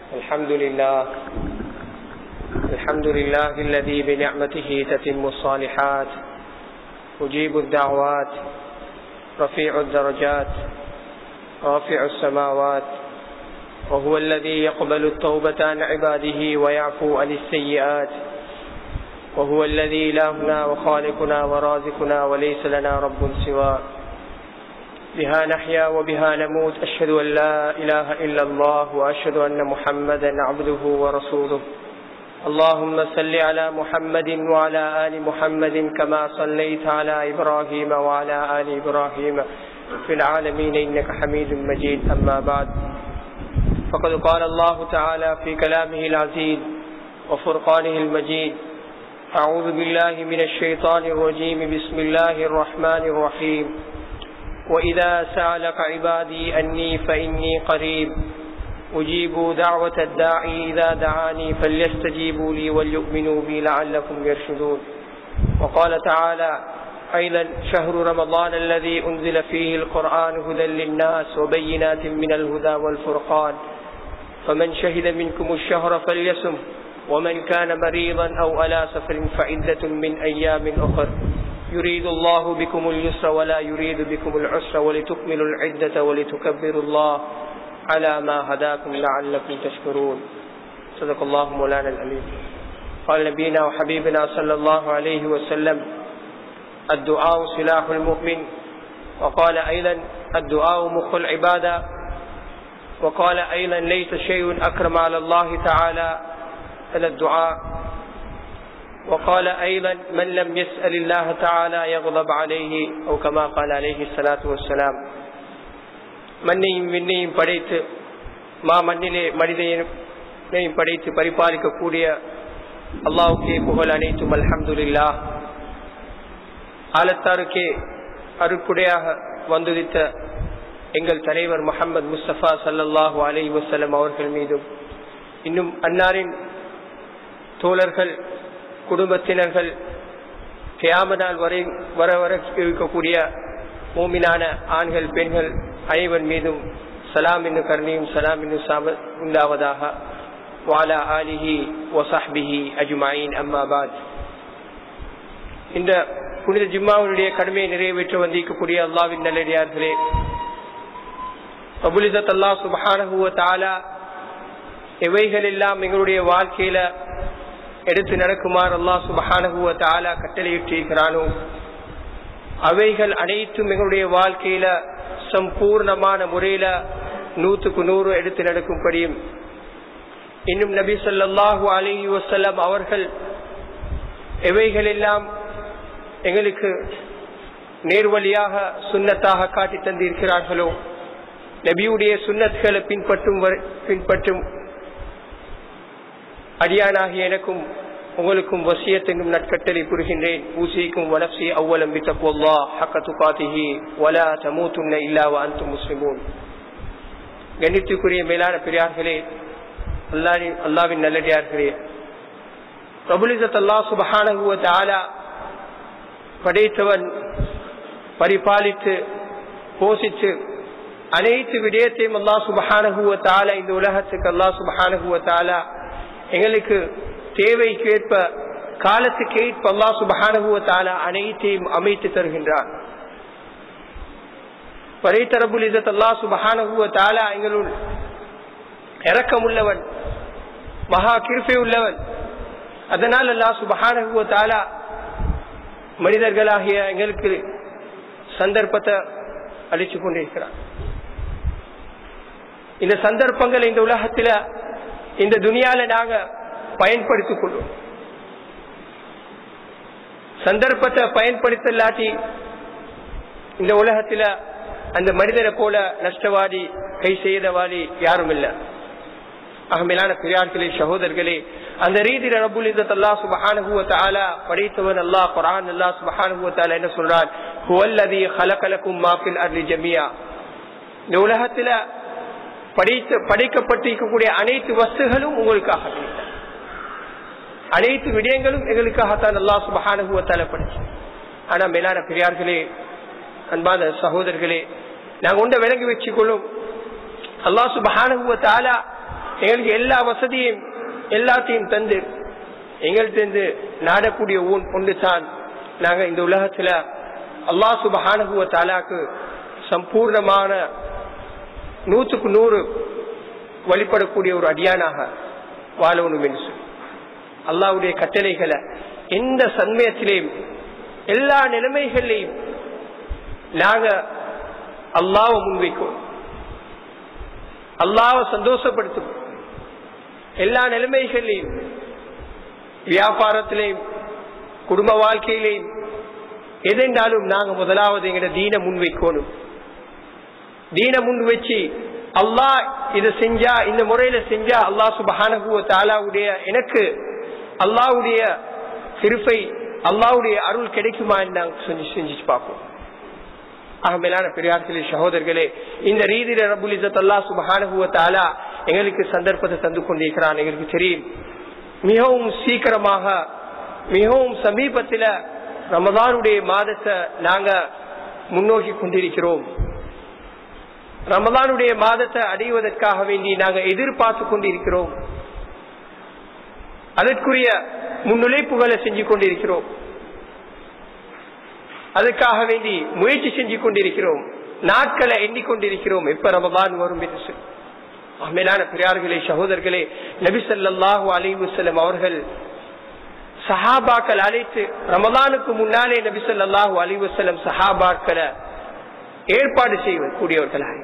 الحمد لله الحمد لله الذي بنعمته تتم الصالحات مجيب الدعوات رفيع الدرجات رافع السماوات وهو الذي يقبل التوبة عن عباده ويعفو عن السيئات وهو الذي إلهنا وخالقنا ورازقنا وليس لنا رب سواه بها نحيا وبها نموت أشهد أن لا إله إلا الله وأشهد أن محمدا عبده ورسوله اللهم صل على محمد وعلى آل محمد كما صليت على إبراهيم وعلى آل إبراهيم في العالمين إنك حميد مجيد أما بعد فقد قال الله تعالى في كلامه العزيز وفرقانه المجيد أعوذ بالله من الشيطان الرجيم بسم الله الرحمن الرحيم وإذا سألك عبادي أني فإني قريب أجيب دعوة الداعي إذا دعاني فليستجيبوا لي وليؤمنوا بي لعلكم يرشدون وقال تعالى أيضا شهر رمضان الذي أنزل فيه القرآن هدى للناس وبينات من الهدى والفرقان فمن شهد منكم الشهر فليسم ومن كان مريضا أو على سفر فعدة من أيام أخر يريد الله بكم اليسر ولا يريد بكم العسر ولتكملوا العدة ولتكبروا الله على ما هداكم لعلكم تشكرون صدق الله مولانا الأمين قال نبينا وحبيبنا صلى الله عليه وسلم الدعاء سلاح المؤمن وقال أيضا الدعاء مخ العبادة وقال أيضا ليس شيء أكرم على الله تعالى من الدعاء وقال أيضا من لم يسأل الله تعالى يغضب عليه أو كما قال عليه الصلاة والسلام மண்ணையும் விண்ணையும் படைத்து மா மண்ணிலே மனிதனையும் படைத்து பரிபாலிக்கக்கூடிய அல்லாவுக்கே புகழ் அனைத்தும் அல்ஹம்துல்லா ஆலத்தாருக்கே அருக்குடையாக வந்துதித்த எங்கள் தலைவர் முகமது முஸ்தபா சல்லாஹூ அலி வசலம் அவர்கள் மீதும் இன்னும் அன்னாரின் தோழர்கள் குடும்பத்தினர்கள் கியாமனால் வரை வர வர இருக்கக்கூடிய மூமினான ஆண்கள் பெண்கள் அனைவர் மீதும் சலாம் என்னும் கருணையும் சலாம் என்னும் சாம உண்டாவதாக வாலா ஆலிஹி ஒசாஹ்பிஹி அஜுமாயின் அம்மாபாத் இந்த புனித ஜிம்மாவுடைய கடமையை நிறைவேற்ற வந்திருக்கக்கூடிய அல்லாவின் நல்லடியார்களே அபுலிதத் அல்லா சுபஹானஹுவ தாலா எவைகள் எல்லாம் எங்களுடைய வாழ்க்கையில எடுத்து நடக்குமாறு அல்லாஹ் சுபஹானஹுவ தாலா கட்டளையிட்டிருக்கிறானோ அவைகள் அனைத்தும் எங்களுடைய வாழ்க்கையில சம்பூர்ணமான முறையில நூத்துக்கு நூறு எடுத்து நடக்கும்படியும் இன்னும் நபி சொல்லாஹு அலி வசல்லம் அவர்கள் எவைகள் எல்லாம் எங்களுக்கு நேர்வழியாக சுண்ணத்தாக காட்டி தந்திருக்கிறார்களோ நபியுடைய சுண்ணத்களை பின்பற்றும் பின்பற்றும் அடியானாகிய எனக்கும் உங்களுக்கும் வசியத்தெங்கும் நட்கட்டளை புரிகின்றேன் ஊசிக்கும் வனப்சி அவ்வளம் பித்தப்போல்லா ஹக்கத்து காத்திஹி வலா தமூத்துன்ன இல்லாவ அந்து முஸ்லிமூன் கணித்துக்குரிய மேலான பெரியார்களே அல்லாரி அல்லாவின் நல்லடியார்களே பிரபுலிசத் அல்லா சுபஹானகுவ தாலா படைத்தவன் பரிபாலித்து போஷித்து அனைத்து விடயத்தையும் அல்லா சுபஹானகுவ தாலா இந்த உலகத்துக்கு அல்லா சுபஹானகுவ தாலா எங்களுக்கு தேவைக்கேற்ப காலத்துக்கு ஏற்ப அல்லா சுபஹானகுவ தாலா அனைத்தையும் அமைத்து தருகின்றான் படைத்தரபுல் இசத் அல்லா சுபஹானகுவ தாலா எங்களுள் இறக்கம் உள்ளவன் மகா கிருப்பை உள்ளவன் அதனால் அல்லா சுபஹானகுவ தாலா மனிதர்களாகிய எங்களுக்கு சந்தர்ப்பத்தை அளிச்சு கொண்டிருக்கிறான் இந்த சந்தர்ப்பங்கள் இந்த உலகத்துல இந்த துனியால நாங்க பயன்படுத்திக் கொள்வோம் சந்தர்ப்பத்தை பயன்படுத்தலாட்டி இந்த உலகத்துல அந்த மனிதரை போல நஷ்டவாதி கை செய்தவாதி யாரும் இல்லை அகமிலான பெரியார்களே சகோதரர்களே அந்த ரீதியில ரபுல் இசத் அல்லா சுபஹானுவ தாலா படைத்தவன் அல்லா குரான் அல்லா சுபஹானுவ தாலா என்ன சொல்றான் ஹுவல்லதி ஹலகலக்கும் மாஃபில் அர்லி ஜமியா இந்த உலகத்துல படைத்து படைக்கப்பட்டிருக்கக்கூடிய அனைத்து வஸ்துகளும் உங்களுக்காக அனைத்து விடயங்களும் எங்களுக்காகத்தான் அல்லா சுபஹானுவத்தால படிச்சு ஆனா மேலான பெரியார்களே அன்பான சகோதரர்களே நாங்க ஒன்றை விளங்கி வச்சுக்கொள்ளும் அல்லா சுபஹானுவ தாலா எங்களுக்கு எல்லா வசதியும் எல்லாத்தையும் தந்து எங்கள்கிட்ட நாடக்கூடிய ஊன் கொண்டு தான் நாங்க இந்த உலகத்துல அல்லா சுபஹானுவ தாலாக்கு சம்பூர்ணமான நூற்றுக்கு நூறு வழிபடக்கூடிய ஒரு அடியானாக வாழணும் என்று சொல்லி அல்லாவுடைய கட்டளைகளை எந்த சமயத்திலையும் எல்லா நிலைமைகளையும் நாங்க அல்லாவை முன்வைக்கும் அல்லாவை சந்தோஷப்படுத்தும் எல்லா நிலைமைகளையும் வியாபாரத்திலையும் குடும்ப வாழ்க்கையிலையும் எதென்றாலும் நாங்க முதலாவது எங்கட தீன முன்வைக்கணும் தீன முன் வச்சு அல்லாஹ் இதை செஞ்சா இந்த முறையில செஞ்சா அல்லாஹ் சுபஹானகுவ தாலாவுடைய எனக்கு அல்லாவுடைய சிறுப்பை அல்லாவுடைய அருள் கிடைக்குமா நாங்க செஞ்சு செஞ்சு பார்ப்போம் ஆகமேலான பெரியார்களே சகோதரர்களே இந்த ரீதியில ரபுல் இசத் அல்லா சுபஹானகுவ தாலா எங்களுக்கு சந்தர்ப்பத்தை தந்து கொண்டிருக்கிறான் எங்களுக்கு தெரியும் மிகவும் சீக்கிரமாக மிகவும் சமீபத்தில் ரமதானுடைய மாதத்தை நாங்க முன்னோக்கி கொண்டிருக்கிறோம் ரமதானுடைய மாதத்தை அடைவதற்காக வேண்டி நாங்க எதிர்பார்த்து கொண்டிருக்கிறோம் அதற்குரிய முன்னுழைப்புகளை செஞ்சு கொண்டிருக்கிறோம் அதுக்காக வேண்டி முயற்சி செஞ்சு கொண்டிருக்கிறோம் நாட்களை எண்ணிக்கொண்டிருக்கிறோம் எப்ப ரமதான் வரும் என்று சொல்லி மேலான பெரியார்களே சகோதரர்களே நபிசல்லாஹூ அலிவுசல்லம் அவர்கள் சஹாபாக்கள் அழைத்து ரமதானுக்கு முன்னாலே நபிசல்லாஹூ அலிவுசல்லம் சஹாபாக்களை ஏற்பாடு செய்யக்கூடியவர்களாக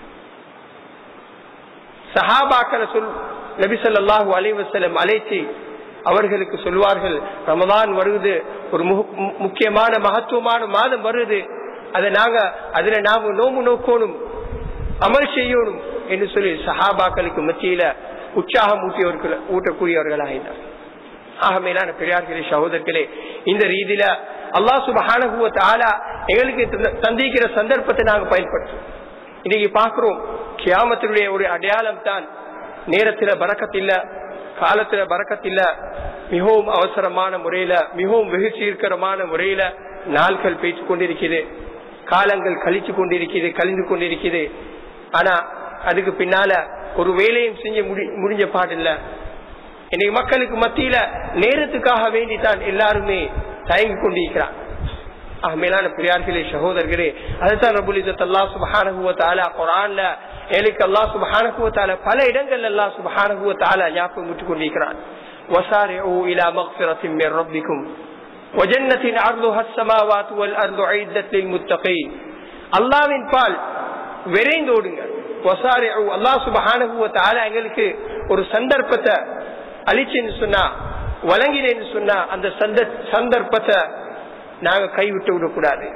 சஹாபாக்களை சொல் நபிசல்லாஹூ அலிவசல்லம் அழைத்து அவர்களுக்கு சொல்வார்கள் ரமதான் வருது ஒரு முக்கியமான மகத்துவமான மாதம் வருது அதை நாங்க அதுல நாம நோம்பு நோக்கணும் அமல் செய்யணும் என்று சொல்லி சஹாபாக்களுக்கு மத்தியில உற்சாகம் ஊட்டியவர்கள் ஊட்டக்கூடியவர்களாகினார் ஆக மேலான பெரியார்களே சகோதரர்களே இந்த ரீதியில அல்லா சுபஹானகுவ தாலா எங்களுக்கு சந்திக்கிற சந்தர்ப்பத்தை நாங்க பயன்படுத்தும் இன்னைக்கு பாக்குறோம் கியாமத்தினுடைய ஒரு அடையாளம் தான் நேரத்துல பறக்கத்தில்ல காலத்துல பறக்கத்தில்ல மிகவும் அவசரமான முறையில மிகவும் வெகு சீர்கரமான முறையில நாட்கள் பேச்சு கொண்டிருக்கிறது காலங்கள் கழிச்சு கொண்டிருக்கிறது கழிந்து கொண்டிருக்கிறது ஆனா அதுக்கு பின்னால ஒரு வேலையும் செஞ்சு முடிஞ்ச பாடில்ல இன்னைக்கு மக்களுக்கு மத்தியில நேரத்துக்காக வேண்டித்தான் எல்லாருமே தயங்கி கொண்டிருக்கிறார் மேலான பிரியார்களே சகோதரர்களே அதுதான் ரபுல் அல்லா சுபஹானகுவத்தால குரான்ல எனக்கு அல்லா சுபஹானகுவத்தால பல இடங்கள் அல்லா சுபஹானகுவத்தால ஞாபகம் விட்டுக் கொண்டிருக்கிறான் وسارعوا إلى مغفرة من ربكم وجنة عرضها السماوات والأرض عدت للمتقين அல்லாவின் பால் விரைந்து ஓடுங்க அல்லாஹ் சுபஹானகுவத்தால எங்களுக்கு ஒரு சந்தர்ப்பத்தை அழிச்சுன்னு சொன்னா வழங்கினேன்னு சொன்னா அந்த சந்தர்ப்பத்தை நாங்க கைவிட்டு விடக்கூடாது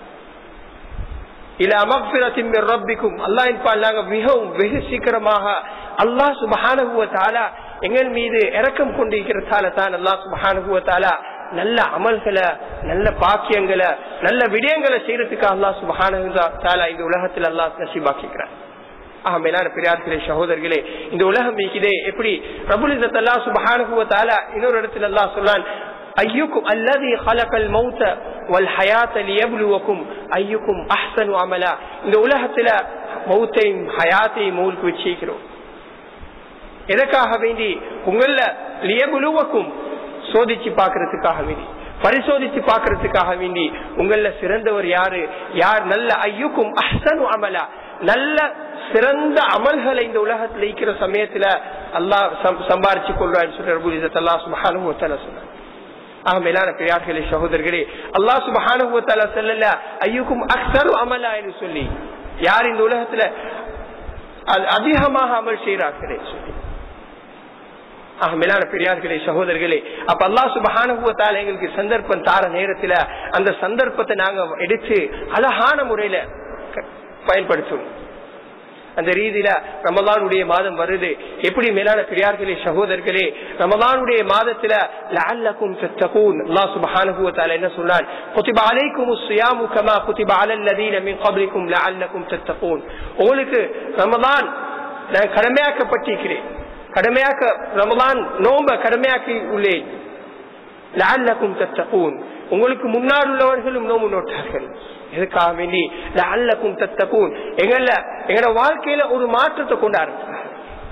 இல்ல அமக்பிரத்தின் ரப்பிக்கும் அல்லாஹின் பால் நாங்க மிகவும் வெகு சீக்கிரமாக அல்லாஹ் சுபஹானுவத்தாலா எங்கள் மீது இறக்கம் கொண்டிருக்கிறதால தான் அல்லாஹ் சுபஹானுவத்தாலா நல்ல அமல்களை நல்ல பாக்கியங்களை நல்ல விடயங்களை செய்யறதுக்கு அல்லாஹ் சுபஹானுவத்தாலா இந்த உலகத்தில் அல்லாஹ் நசிபாக்கிக்கிறார் ஆஹ் மேலான பெரியார்களே சகோதரர்களே இந்த உலகம் நீக்கிதே எப்படி பிரபுலிசத் அல்லா சுபஹானுவத்தாலா இன்னொரு இடத்துல அல்லாஹ் சொல்லான் ஐயுக்கும் அல்லது ஹலகல் மௌத்த வல் ஹயாத்த லியப்லுவக்கும் ஐயுக்கும் அஹ்சனு அமலா இந்த உலகத்துல மௌத்தையும் ஹயாத்தையும் உங்களுக்கு வச்சிருக்கிறோம் எதற்காக வேண்டி உங்கள லியபுலுவக்கும் சோதிச்சு பாக்குறதுக்காக வேண்டி பரிசோதிச்சு பாக்குறதுக்காக வேண்டி உங்கள சிறந்தவர் யாரு யார் நல்ல ஐயுக்கும் அஹ்சனு அமலா நல்ல சிறந்த அமல்களை இந்த உலகத்தில் இருக்கிற சமயத்துல அல்லாஹ் சம்பாரிச்சு கொள்றான்னு சொல்ற ரபுல் அல்லா சுபஹானு சொன்னார் ஆக மேலான பெரியார்களே சகோதரர்களே அல்லாஹ் சுபஹானுவத்தால சொல்லல ஐயுக்கும் அக்சரு அமலா என்று சொல்லி யார் இந்த உலகத்துல அதிகமாக அமல் செய்கிறார்களே சொல்லி ஆக மேலான பெரியார்களே சகோதரர்களே அப்ப அல்லா சுபஹானுவத்தால எங்களுக்கு சந்தர்ப்பம் தார நேரத்துல அந்த சந்தர்ப்பத்தை நாங்க எடுத்து அழகான முறையில பயன்படுத்தணும் அந்த ரீதியில ரமலானுடைய மாதம் வருது எப்படி மேலான பெரியார்களே சகோதரர்களே ரமலானுடைய மாதத்துல லஅல்லக்கும் தத்தகூன் அல்லாஹ் சுப்ஹானஹு வ தஆலா என்ன சொன்னான் குதிப அலைக்கும் ஸியாமு கமா குதிப அலல் லதீன மின் قبلكم லஅல்லக்கும் தத்தகூன் உங்களுக்கு ரமலான் நான் கடமையாக்கப்பட்டிருக்கிறேன் கடமையாக்க ரமலான் நோம்ப கடமையாக்கி உள்ளேன் லஅல்லக்கும் தத்தகூன் உங்களுக்கு முன்னாடி உள்ளவர்களும் நோம்பு நோட்டார்கள் எதுக்காக வேண்டி லஅல்லக்கும் தத்தகூன் எங்கள எங்களோட வாழ்க்கையில ஒரு மாற்றத்தை கொண்டாரு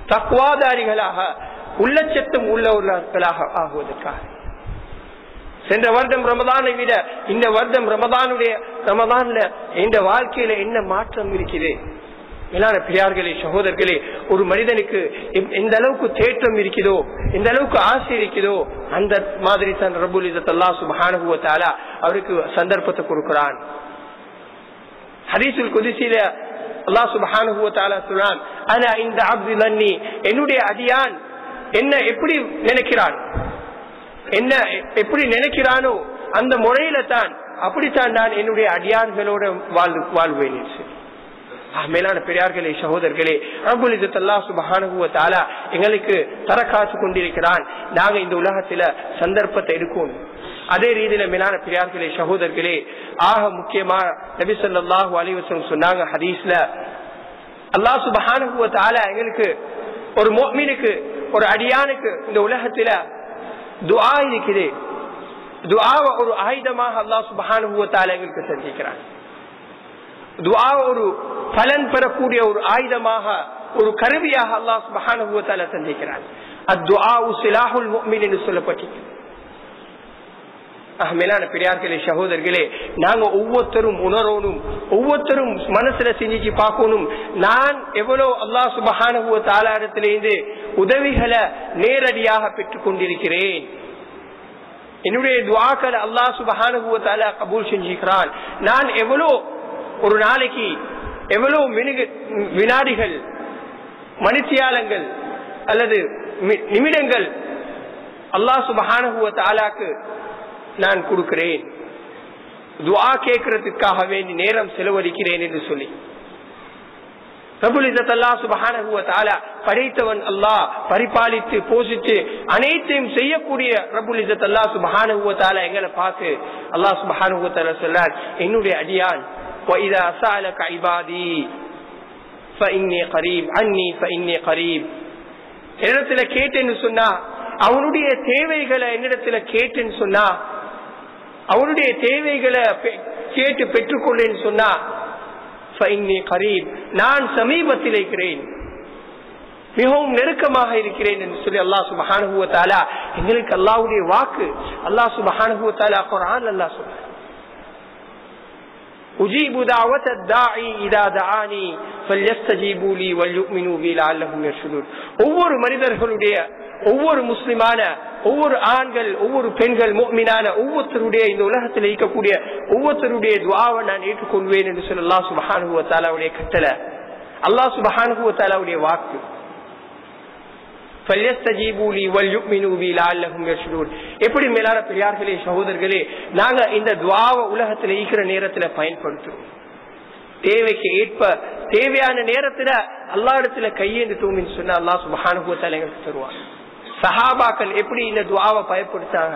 தக்குவாதாரிகளாக உள்ளச்சத்தம் உள்ளவர்களாக ஆகுவதற்காக சென்ற வருடம் ரமதானை விட இந்த வருடம் ரமதானுடைய ரமதான்ல இந்த வாழ்க்கையில என்ன மாற்றம் இருக்குது மேலான பிரியார்களே சகோதரர்களே ஒரு மனிதனுக்கு எந்த அளவுக்கு தேற்றம் இருக்குதோ எந்த அளவுக்கு ஆசை இருக்குதோ அந்த மாதிரி தான் ரபுல் இதத்தல்லா சுபானுபவத்தாலா அவருக்கு சந்தர்ப்பத்தை கொடுக்கிறான் ஹதீசுல் குதிசில அல்லா சுபானுபவத்தாலா சொல்றான் ஆனா இந்த அப்து நன்னி என்னுடைய அடியான் என்ன எப்படி நினைக்கிறான் என்ன எப்படி நினைக்கிறானோ அந்த முறையில தான் அப்படித்தான் நான் என்னுடைய அடியான்களோட வாழ் வாழ்வேன் மேலான பெரியார்களே சகோதரர்களே ரபுலிதல்லா சுபஹானுவத்தாலா எங்களுக்கு தர காத்து கொண்டிருக்கிறான் நாங்க இந்த உலகத்துல சந்தர்ப்பத்தை எடுக்கணும் அதே ரீதியில மேலான பெரியார்களே சகோதரர்களே ஆக முக்கியமா நபி சொல்லாஹு அலிவசம் சொன்னாங்க ஹதீஸ்ல அல்லா சுபஹானுவத்தாலா எங்களுக்கு ஒரு மோமினுக்கு ஒரு அடியானுக்கு இந்த உலகத்துல துவா இருக்குது துவாவை ஒரு ஆயுதமாக அல்லா சுபஹானுவத்தால எங்களுக்கு சந்திக்கிறான் துவா ஒரு பலன் பெறக்கூடிய ஒரு ஆயுதமாக ஒரு கருவியாக அல்லாஹ் சுபஹானுவத்தால சந்திக்கிறான் அத்துஆ சிலாஹுல் முஃமின் என்று சொல்லப்பட்டிருக்கிறது மேலான பெரியார்களே சகோதரர்களே நாங்க ஒவ்வொருத்தரும் உணரணும் ஒவ்வொருத்தரும் மனசுல சிந்திச்சு பார்க்கணும் நான் எவ்வளவு அல்லா சுபஹானுவ தாளாரத்திலிருந்து உதவிகளை நேரடியாக பெற்றுக் கொண்டிருக்கிறேன் என்னுடைய துவாக்களை அல்லா சுபஹானுவ தாலா கபூல் செஞ்சுக்கிறான் நான் எவ்வளோ ஒரு நாளைக்கு எவ்வளவு வினாடிகள் மணித்தியாலங்கள் அல்லது நிமிடங்கள் அல்லாஹ் சுபஹானுவ தாலாக்கு நான் கொடுக்கிறேன் துவா கேட்கறதுக்காக வேண்டி நேரம் செலவழிக்கிறேன் என்று சொல்லி படைத்தவன் அல்லாஹ் பரிபாலித்து போஷித்து அனைத்தையும் செய்யக்கூடிய ரபுல் இசத் அல்லா சுபஹானுவத்தால எங்களை பார்த்து அல்லாஹ் சுபஹானுவத்தால சொல்றார் என்னுடைய அடியான் وإذا سألك عبادي فإني قريب عني فإني قريب என்னிடத்துல கேட்டேன்னு சொன்னா அவனுடைய தேவைகளை என்னிடத்துல கேட்டேன்னு சொன்னா அவனுடைய தேவைகளை கேட்டு பெற்றுக்கொள்ளேன்னு சொன்னா கரீப் நான் சமீபத்தில் இருக்கிறேன் மிகவும் நெருக்கமாக இருக்கிறேன் என்று சொல்லி அல்லா சுபஹானுவத்தாலா எங்களுக்கு அல்லாவுடைய வாக்கு அல்லா சுபஹானுவத்தாலா குரான் அல்லா சொல்ற أجيب دعوة الداعي إذا دعاني فليستجيبوا لي وليؤمنوا بي لعلهم يرشدون ஒவ்வொரு மனிதர்களுடைய ஒவ்வொரு முஸ்லிமான ஒவ்வொரு ஆண்கள் ஒவ்வொரு பெண்கள் மோமினான ஒவ்வொருத்தருடைய இந்த உலகத்தில் இருக்கக்கூடிய ஒவ்வொருத்தருடைய துவாவை நான் ஏற்றுக்கொள்வேன் என்று சொல்ல அல்லா சுபஹானுவத்தாலாவுடைய கட்டளை அல்லா சுபஹானுவத்தாலாவுடைய வாக்கு எப்படி மேலான பெரியார்களே சகோதரர்களே நாங்க இந்த துவாவ உலகத்துல ஈக்கிற நேரத்துல பயன்படுத்துறோம் தேவைக்கு ஏற்ப தேவையான நேரத்துல அல்லா இடத்துல கையேந்துட்டோம் சொன்னா அல்லா சுபஹானுபவத்தால எங்களுக்கு தருவாங்க சஹாபாக்கள் எப்படி இந்த துவாவை பயப்படுத்தாங்க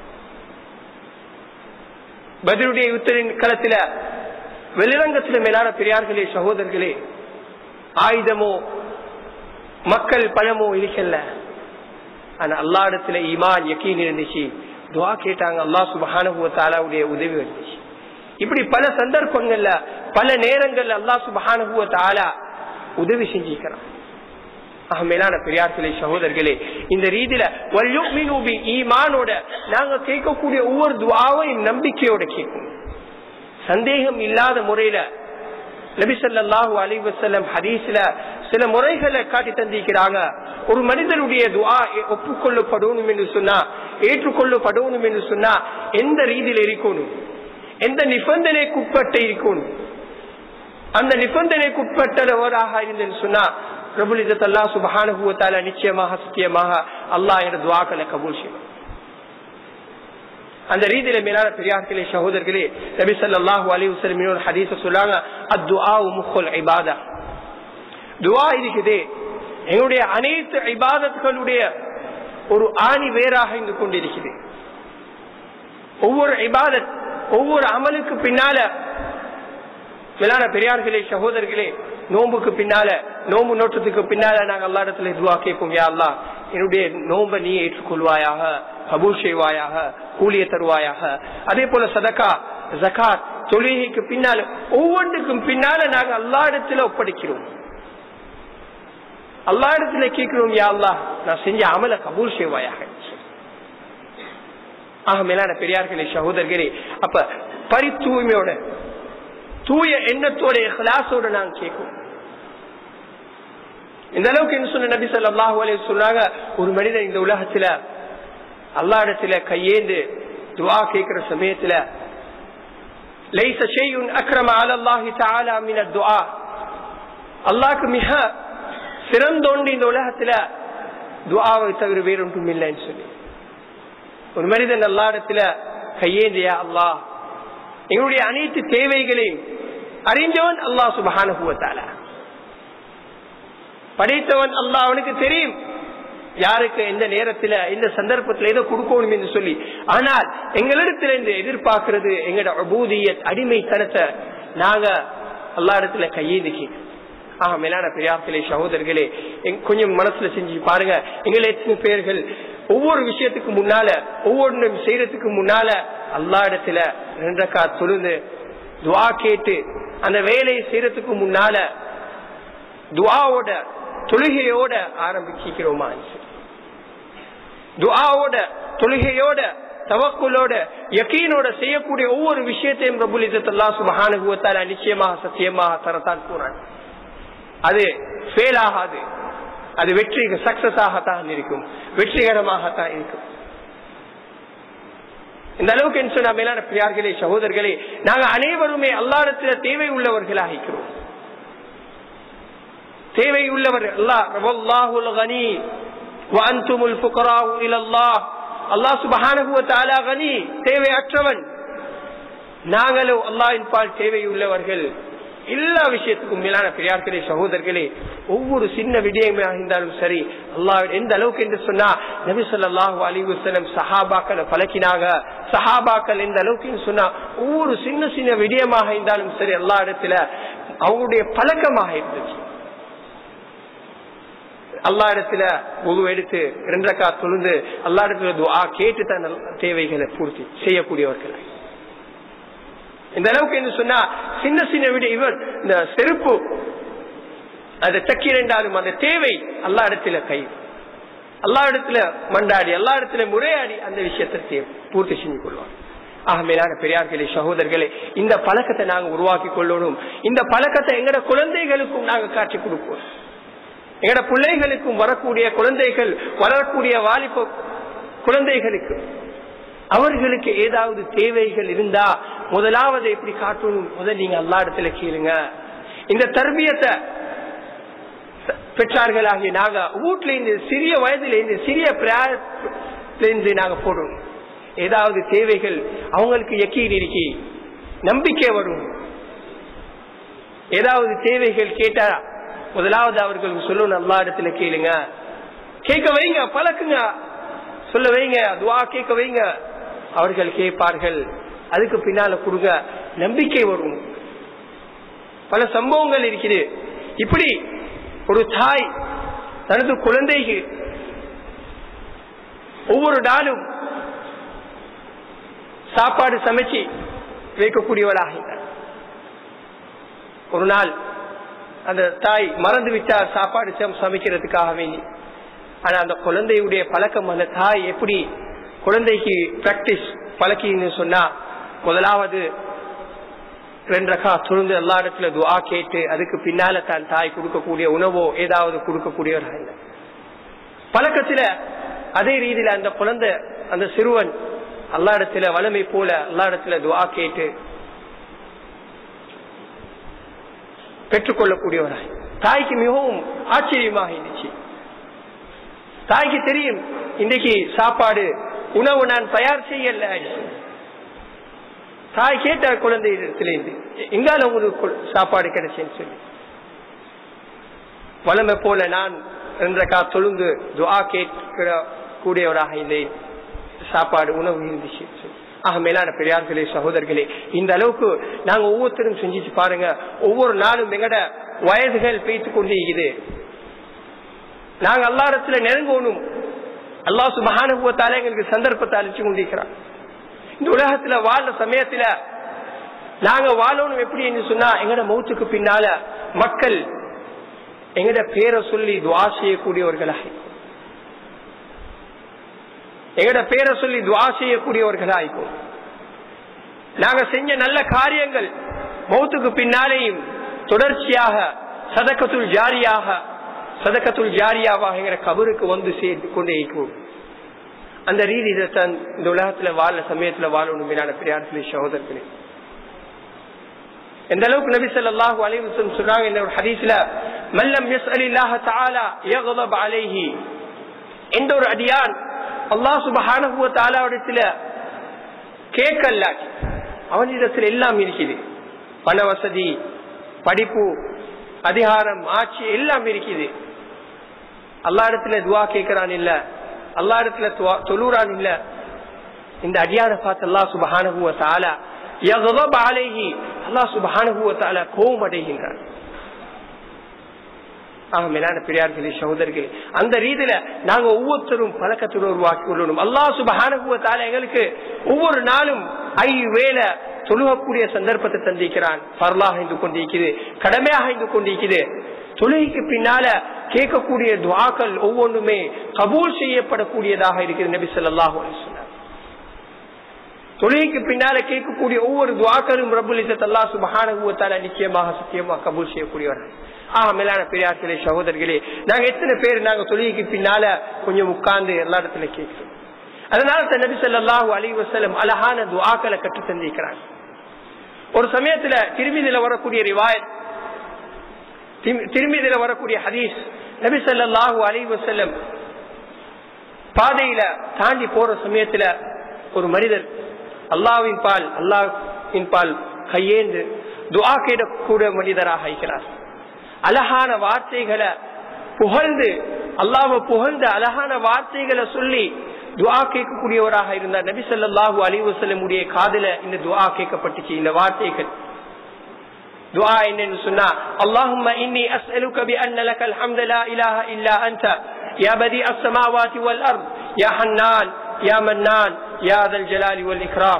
பதிலுடைய யுத்தரின் களத்துல வெளிரங்கத்துல மேலான பெரியார்களே சகோதரர்களே ஆயுதமோ மக்கள் பணமோ இருக்கல ஆனா அல்லா இடத்துல ஈமான் யக்கீன் இருந்துச்சு துவா கேட்டாங்க அல்லா சுபஹானுடைய உதவி வந்துச்சு இப்படி பல சந்தர்ப்பங்கள்ல பல நேரங்கள்ல அல்லா சுபஹானுவ தாலா உதவி செஞ்சிருக்கிறான் மேலான பெரியார்களே சகோதரர்களே இந்த ரீதியில ஈமானோட நாங்க கேட்கக்கூடிய ஒவ்வொரு துவாவையும் நம்பிக்கையோட கேட்கும் சந்தேகம் இல்லாத முறையில நபிசல்லாஹு அலி வசல்லம் ஹதீஸ்ல சில முறைகளை காட்டி தந்திருக்கிறாங்க ஒரு மனிதனுடைய துவா ஒப்புக்கொள்ளப்படணும் என்று சொன்னா ஏற்றுக்கொள்ளப்படணும் என்று சொன்னா எந்த ரீதியில் இருக்கணும் எந்த நிபந்தனைக்குட்பட்டு இருக்கணும் அந்த நிபந்தனைக்குட்பட்டவராக இருந்தேன்னு சொன்னா பிரபுல் இதத்தல்லா சுபஹானுவத்தால நிச்சயமாக சத்தியமாக அல்லாஹ் என்ற துவாக்களை கபூல் செய்யும் அந்த ரீதியில மேலான பெரியார்களே சகோதரர்களே நபி சல்லாஹூ அலி வசலம் ஹதீஸ சொல்லாங்க அத்துஆ முஹுல் இபாதா துவா இருக்குது எங்களுடைய அனைத்து இபாதத்துகளுடைய ஒரு ஆணி வேறாக இருந்து கொண்டிருக்குது ஒவ்வொரு இபாதத் ஒவ்வொரு அமலுக்கு பின்னால மேலான பெரியார்களே சகோதரர்களே நோம்புக்கு பின்னால நோம்பு நோட்டத்துக்கு பின்னால நாங்க எல்லா இடத்துல துவா கேட்போம் யா அல்லா என்னுடைய நோம்ப நீ ஏற்றுக்கொள்வாயாக கபூல் செய்வாயாக கூலிய தருவாயாக அதே போல சதக்கா ஜகாத் தொழுகைக்கு பின்னால ஒவ்வொன்றுக்கும் பின்னால நாங்க எல்லா இடத்துல ஒப்படைக்கிறோம் அல்லா இடத்துல கேட்கிறோம் யா அல்லா நான் செஞ்ச அமல கபூல் செய்வாயாக ஆக மேலான பெரியார்களே சகோதரர்களே அப்ப பரி தூய்மையோட தூய எண்ணத்தோட கிளாஸோட நான் கேட்கும் இந்த அளவுக்கு என்ன சொன்ன நபி சொல்லாஹு அலைஹி சொன்னாங்க ஒரு மனிதன் இந்த உலகத்துல அல்லா இடத்துல கையேந்து துவா கேட்கிற சமயத்துல லைச ஷையுன் அக்ரம அலல்லாஹி தஆலா மின துஆ அல்லாஹ்க்கு மிக சிறந்தோண்டு இந்த உலகத்துல துஆவை தவிர வேறொன்றும் இல்லைன்னு சொல்லி ஒரு மனிதன் அல்லா இடத்துல கையேந்தியா அல்லாஹ் எங்களுடைய அனைத்து தேவைகளையும் அறிந்தவன் அல்லாஹ் சுபஹானுவத்தால படைத்தவன் அல்லாஹ் அவனுக்கு தெரியும் யாருக்கு எந்த நேரத்துல எந்த சந்தர்ப்பத்துல ஏதோ கொடுக்கணும் என்று சொல்லி ஆனால் எங்களிடத்துல இருந்து எதிர்பார்க்கிறது எங்களோட அபூதிய அடிமைத்தனத்தை நாங்க எல்லா இடத்துல கையேந்தி கேட்கிறோம் ஆஹ் மேலான பெரியார்களே சகோதரர்களே கொஞ்சம் மனசுல செஞ்சு பாருங்க எங்களை எத்தனை பேர்கள் ஒவ்வொரு விஷயத்துக்கு முன்னால ஒவ்வொன்றும் செய்யறதுக்கு முன்னால அல்லா இடத்துல ரெண்டக்கா தொழுந்து துவா கேட்டு அந்த வேலையை செய்யறதுக்கு முன்னால துவாவோட தொழுகையோட ஆரம்பிக்கிறோமா துவாவோட தொழுகையோட தவக்குலோட யக்கீனோட செய்யக்கூடிய ஒவ்வொரு விஷயத்தையும் பிரபுல் இசத்தல்லா சுபஹானுவத்தால நிச்சயமாக சத்தியமாக தரத்தான் போறான் அது ஃபெயில் ஆகாது அது வெற்றி சக்சஸ் ஆகத்தான் இருக்கும் வெற்றிகரமாகத்தான் இருக்கும் இந்த அளவுக்கு என்று சொன்ன மேலான பிரியார்களே சகோதரர்களே நாங்க அனைவருமே அல்லாடத்துல தேவை உள்ளவர்களாக இருக்கிறோம் தேவை உள்ளவர் அல்லாஹுல் கனி வஅன்துமுல் ஃபுகராஉ இலல்லாஹ் அல்லாஹ் சுப்ஹானஹு வ தஆலா கனி தேவையற்றவன் நாங்களோ அல்லாஹ்வின் பால் தேவை உள்ளவர்கள் எல்லா விஷயத்துக்கும் மேலான பெரியார்களே சகோதரர்களே ஒவ்வொரு சின்ன விடயமாக இருந்தாலும் சரி அல்லாஹ் எந்த அளவுக்கு என்று சொன்னா நபி சொல்லாஹு அலிவசனம் சஹாபாக்களை பழக்கினாங்க சஹாபாக்கள் எந்த அளவுக்கு சொன்னா ஒவ்வொரு சின்ன சின்ன விடயமாக இருந்தாலும் சரி எல்லா இடத்துல அவங்களுடைய பழக்கமாக இருந்துச்சு அல்லா இடத்துல உது எடுத்து ரெண்டக்கா தொழுந்து அல்லா இடத்துல துவா கேட்டு தான் தேவைகளை பூர்த்தி செய்யக்கூடியவர்கள் இந்த அளவுக்கு என்ன சொன்னா சின்ன சின்ன விட இவர் இந்த செருப்பு அதை தக்கிறென்றாலும் அந்த தேவை அல்லா இடத்துல கை எல்லா இடத்துல மண்டாடி எல்லா இடத்துல முறையாடி அந்த விஷயத்தை பூர்த்தி செஞ்சு கொள்வார் ஆக மேலான பெரியார்களே சகோதரர்களே இந்த பழக்கத்தை நாங்க உருவாக்கி கொள்ளணும் இந்த பழக்கத்தை எங்கட குழந்தைகளுக்கும் நாங்க காட்சி கொடுப்போம் எங்கட பிள்ளைகளுக்கும் வரக்கூடிய குழந்தைகள் வரக்கூடிய வாலிப குழந்தைகளுக்கு அவர்களுக்கு ஏதாவது தேவைகள் இருந்தா முதலாவது எப்படி காட்டணும் முதல் நீங்க எல்லா இடத்துல கேளுங்க இந்த தர்பியத்தை பெற்றார்களாகிய நாங்க வீட்டுல இருந்து சிறிய வயதுல இருந்து சிறிய இருந்து நாங்க போடணும் ஏதாவது தேவைகள் அவங்களுக்கு எக்கீன் இருக்கி நம்பிக்கை வரும் ஏதாவது தேவைகள் கேட்டா முதலாவது அவர்களுக்கு சொல்லணும் எல்லா இடத்துல கேளுங்க கேட்க வைங்க பழக்குங்க சொல்ல வைங்க துவா கேட்க வைங்க அவர்கள் கேட்பார்கள் அதுக்கு பின்னால கொடுங்க நம்பிக்கை வரும் பல சம்பவங்கள் இருக்குது இப்படி ஒரு தாய் தனது குழந்தைக்கு ஒவ்வொரு நாளும் சாப்பாடு சமைச்சு வைக்கக்கூடியவளாக ஒரு நாள் அந்த தாய் மறந்து விட்டார் சாப்பாடு சமைக்கிறதுக்காக வேண்டி ஆனா அந்த குழந்தையுடைய பழக்கம் அந்த தாய் எப்படி குழந்தைக்கு பிராக்டிஸ் பழக்கின்னு சொன்னா முதலாவது ரெண்டு ரக்கா துணிந்து எல்லா இடத்துல துவா கேட்டு அதுக்கு பின்னால தான் தாய் கொடுக்கக்கூடிய உணவோ ஏதாவது கொடுக்கக்கூடியவர்கள் இல்லை பழக்கத்துல அதே ரீதியில அந்த குழந்தை அந்த சிறுவன் எல்லா இடத்துல வளமை போல எல்லா இடத்துல துவா கேட்டு பெற்றுக்கொள்ளக்கூடியவராய் தாய்க்கு மிகவும் ஆச்சரியமாக இருந்துச்சு தாய்க்கு தெரியும் இன்றைக்கு சாப்பாடு உணவு நான் தயார் செய்யல தாய் கேட்ட குழந்தை இடத்திலிருந்து எங்கால உங்களுக்கு சாப்பாடு கிடைச்சேன்னு சொல்லி வளமை போல நான் ரெண்டக்கா தொழுந்து துவா கேட்கிற கூடியவராக இல்லை சாப்பாடு உணவு இருந்துச்சு ஆக மேலான பெரியார்களே சகோதரர்களே இந்த அளவுக்கு நாங்க ஒவ்வொருத்தரும் செஞ்சுட்டு பாருங்க ஒவ்வொரு நாளும் எங்கட வயதுகள் பேய்த்து கொண்டே இருக்குது நாங்க எல்லா இடத்துல நெருங்கணும் அல்லா சுபகானுபவத்தால எங்களுக்கு சந்தர்ப்பத்தை அழிச்சு கொண்டிருக்கிறான் இந்த உலகத்துல வாழ்ற சமயத்துல நாங்க வாழணும் எப்படி சொன்னா எங்கட மௌத்துக்கு பின்னால மக்கள் எங்கட பேரை சொல்லி துவா செய்யக்கூடியவர்களாக எங்கட பேரை சொல்லி துவா செய்யக்கூடியவர்களாய்க்கும் நாங்க செஞ்ச நல்ல காரியங்கள் மௌத்துக்கு பின்னாலேயும் தொடர்ச்சியாக சதக்கத்துள் ஜாரியாக சதக்கத்துள் ஜாரியாவாக எங்கிற கபருக்கு வந்து சேர்த்து கொண்டே இருக்கும் அந்த ரீதியில தான் இந்த உலகத்துல வாழ சமயத்துல வாழணும் மீனான பிரியார்களே சகோதரர்களே எந்த அளவுக்கு நபி ஸல்லல்லாஹு அலைஹி வஸல்லம் சொன்னாங்க இந்த ஒரு ஹதீஸ்ல மல்லம் யஸ்அலில்லாஹ தஆலா யக்லப் அலைஹி எந்த ஒரு அடியான் அல்லாஹ் சுப்ஹானஹு வ தஆலாவிடத்துல கேட்கலாட்டி அவனிடத்தில் எல்லாம் இருக்குது பண வசதி படிப்பு அதிகாரம் ஆட்சி எல்லாம் இருக்குது அல்லா இடத்துல துவா கேட்கிறான் இல்ல அல்லா இடத்துல தொழுறான் இல்ல இந்த அடியான பார்த்து அல்லா சுபஹானகுவ தாலா அலைஹி அல்லா சுபஹானகுவ தாலா கோபம் அடைகின்றான் ஆக மேலான பெரியார்களே சகோதரர்களே அந்த ரீதியில நாங்க ஒவ்வொருத்தரும் பழக்கத்துடன் உருவாக்கி கொள்ளணும் அல்லா சுபஹானகுவ தாலா எங்களுக்கு ஒவ்வொரு நாளும் ஐ வேலை தொழுகக்கூடிய சந்தர்ப்பத்தை தந்திக்கிறான் பரலாக இருந்து கொண்டிருக்குது கடமையாக இருந்து கொண்டிருக்குது தொழுகைக்கு பின்னால கேட்கக்கூடிய துவாக்கள் ஒவ்வொன்றுமே கபூல் செய்யப்படக்கூடியதாக இருக்குது நபி சொல்லாஹு சொன்னார் தொழுகைக்கு பின்னால கேட்கக்கூடிய ஒவ்வொரு துவாக்களும் ரபுல் அல்லா சுபஹானுவத்தால நிச்சயமாக சத்தியமாக கபூல் செய்யக்கூடியவர்கள் ஆஹ் மேலான பெரியார்களே சகோதரர்களே நாங்க எத்தனை பேர் நாங்க தொழுகைக்கு பின்னால கொஞ்சம் உட்கார்ந்து எல்லா இடத்துல கேட்கிறோம் அதனால நபி சொல்லாஹு அலி வசலம் அழகான துவாக்களை கற்று தந்திருக்கிறாங்க ஒரு சமயத்துல திரும்பிதில வரக்கூடிய ரிவாயத் திரும்பிதில வரக்கூடிய ஹதீஸ் நபி சொல்லாஹு அலி வசல்லம் பாதையில தாண்டி போற சமயத்துல ஒரு மனிதர் அல்லாவின் பால் அல்லாவின் பால் கையேந்து துவா கேடக்கூட மனிதராக இருக்கிறார் அழகான வார்த்தைகளை புகழ்ந்து அல்லாம புகழ்ந்து அழகான வார்த்தைகளை சொல்லி துவா கேட்கக்கூடியவராக இருந்தார் நபி சொல்லாஹு அலிவசல்லமுடைய காதல இந்த துவா கேட்கப்பட்டுச்சு இந்த வார்த்தைகள் துவா என்னன்னு சொன்னா அல்லாஹும்ம இன்னி அஸ்அலுக பிஅன்ன லக்கல் ஹம்த லா இலாஹ இல்லா அன்த யா பதி அஸ்ஸமாவாதி வல் அர்த் யா ஹன்னான் யா மன்னான் யா தல் ஜலாலி வல் இக்ராம்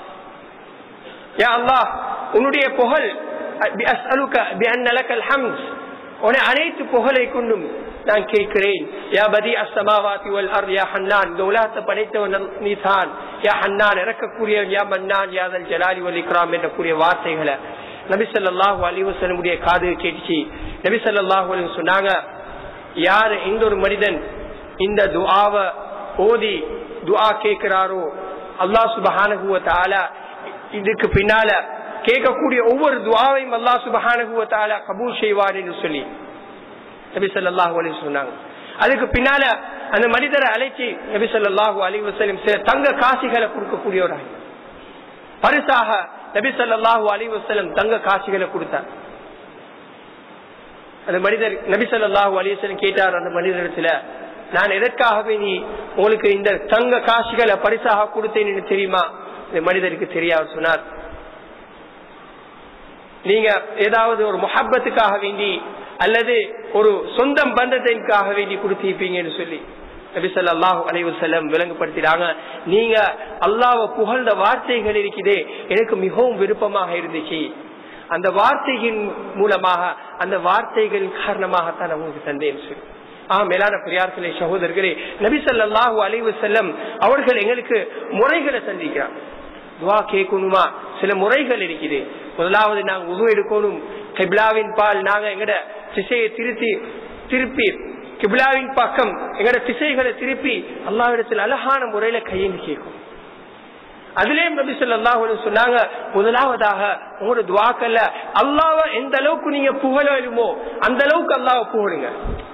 யா அல்லாஹ் உன்னுடைய புகழ் அஸ்அலுக பிஅன்ன லக்கல் ஹம்த் உன அனைத்து புகழை கொண்டும் நான் கேட்கிறேன் யா பதி அஸ்ஸமாவாதி வல் அர்த் யா ஹன்னான் இந்த உலகத்தை படைத்தவன் நீதான் யா ஹன்னான் இறக்கக்கூடிய யா மன்னான் யா தல் ஜலாலி வல் இக்ராம் என்ற கூடிய வார்த்தைகளை நபி சொல்லாஹு அலிவசனுடைய காது கேட்டுச்சு நபி சொல்லாஹு அலி சொன்னாங்க யார் எந்த ஒரு மனிதன் இந்த துஆவை ஓதி துஆ கேட்கிறாரோ அல்லாஹ் சுபஹானகுவ தாலா இதுக்கு பின்னால கேட்கக்கூடிய ஒவ்வொரு துவாவையும் அல்லாஹ் சுபஹானகுவ தாலா கபூல் செய்வார் என்று சொல்லி நபி சொல்லாஹு அலி சொன்னாங்க அதுக்கு பின்னால அந்த மனிதரை அழைச்சி நபி சொல்லாஹு அலி வசலம் சில தங்க காசிகளை கொடுக்கக்கூடியவராக பரிசாக நபி சொல்லாஹு அலி வசலம் தங்க காசிகளை கொடுத்தார் அந்த மனிதர் நபி சொல்லாஹு அலிவசலம் கேட்டார் அந்த மனிதரிடத்துல நான் எதற்காகவே நீ உங்களுக்கு இந்த தங்க காசிகளை பரிசாக கொடுத்தேன்னு தெரியுமா இந்த மனிதருக்கு தெரியாது சொன்னார் நீங்க ஏதாவது ஒரு முஹப்பத்துக்காக வேண்டி அல்லது ஒரு சொந்தம் பந்தத்திற்காக வேண்டி கொடுத்திருப்பீங்கன்னு சொல்லி நபி சொல்லாஹு அலைவசல்லம் விளங்குபடுத்தினாங்க நீங்க அல்லாவ புகழ்ந்த வார்த்தைகள் இருக்குதே எனக்கு மிகவும் விருப்பமாக இருந்துச்சு அந்த வார்த்தையின் மூலமாக அந்த வார்த்தைகள் காரணமாகத்தான் உங்களுக்கு தந்தேன் சொல்லி ஆ மேலான பெரியார்களே சகோதரர்களே நபி சொல்லாஹு அலைவு செல்லம் அவர்கள் எங்களுக்கு முறைகளை சந்திக்கிறார் துவா கேட்கணுமா சில முறைகள் இருக்குது முதலாவது நாங்க உது எடுக்கணும் கிப்லாவின் பால் நாங்க எங்கட திசையை திருத்தி திருப்பி கிப்லாவின் பக்கம் எங்கட திசைகளை திருப்பி அல்லாவிடத்தில் அழகான முறையில கையெழுந்து கேட்கும் அதுலயும் நபி சொல்லாஹ் சொன்னாங்க முதலாவதாக உங்களோட துவாக்கல்ல அல்லாவ எந்த அளவுக்கு நீங்க புகழலுமோ அந்த அளவுக்கு அல்லாவ புகழுங்க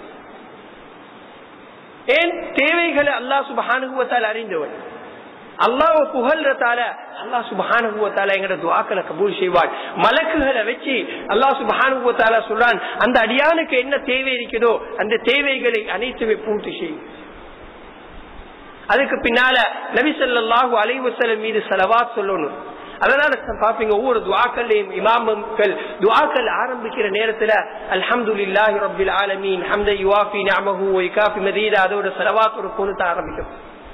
ஏன் தேவைகளை அல்லாஹ் சுபஹானுகுவத்தால் அறிந்தவன் அல்லாஹ் புகழ்றதால அல்லாஹ் சுபஹானுகுவத்தால எங்கட துவாக்களை கபூல் செய்வாள் மலக்குகளை வச்சு அல்லாஹ் சுபஹானுகுவத்தால சொல்றான் அந்த அடியானுக்கு என்ன தேவை இருக்குதோ அந்த தேவைகளை அனைத்துமே பூர்த்தி செய்யும் அதுக்கு பின்னால நபி சொல்லாஹு அலைவசலம் மீது செலவாத் சொல்லணும் அதனால பாப்பீங்க ஒவ்வொரு துவாக்கள்லையும் இமாமங்கள் துவாக்கள் ஆரம்பிக்கிற நேரத்துல அல்ஹம்துலில்லாஹி ரப்பில் ஆலமீன் ஹம்த யுவாஃபி நிஅமஹு வ யுகாஃபி மதீதா அதோட செலவாத் ஒரு பொருத்த ஆரம்பிக்கும்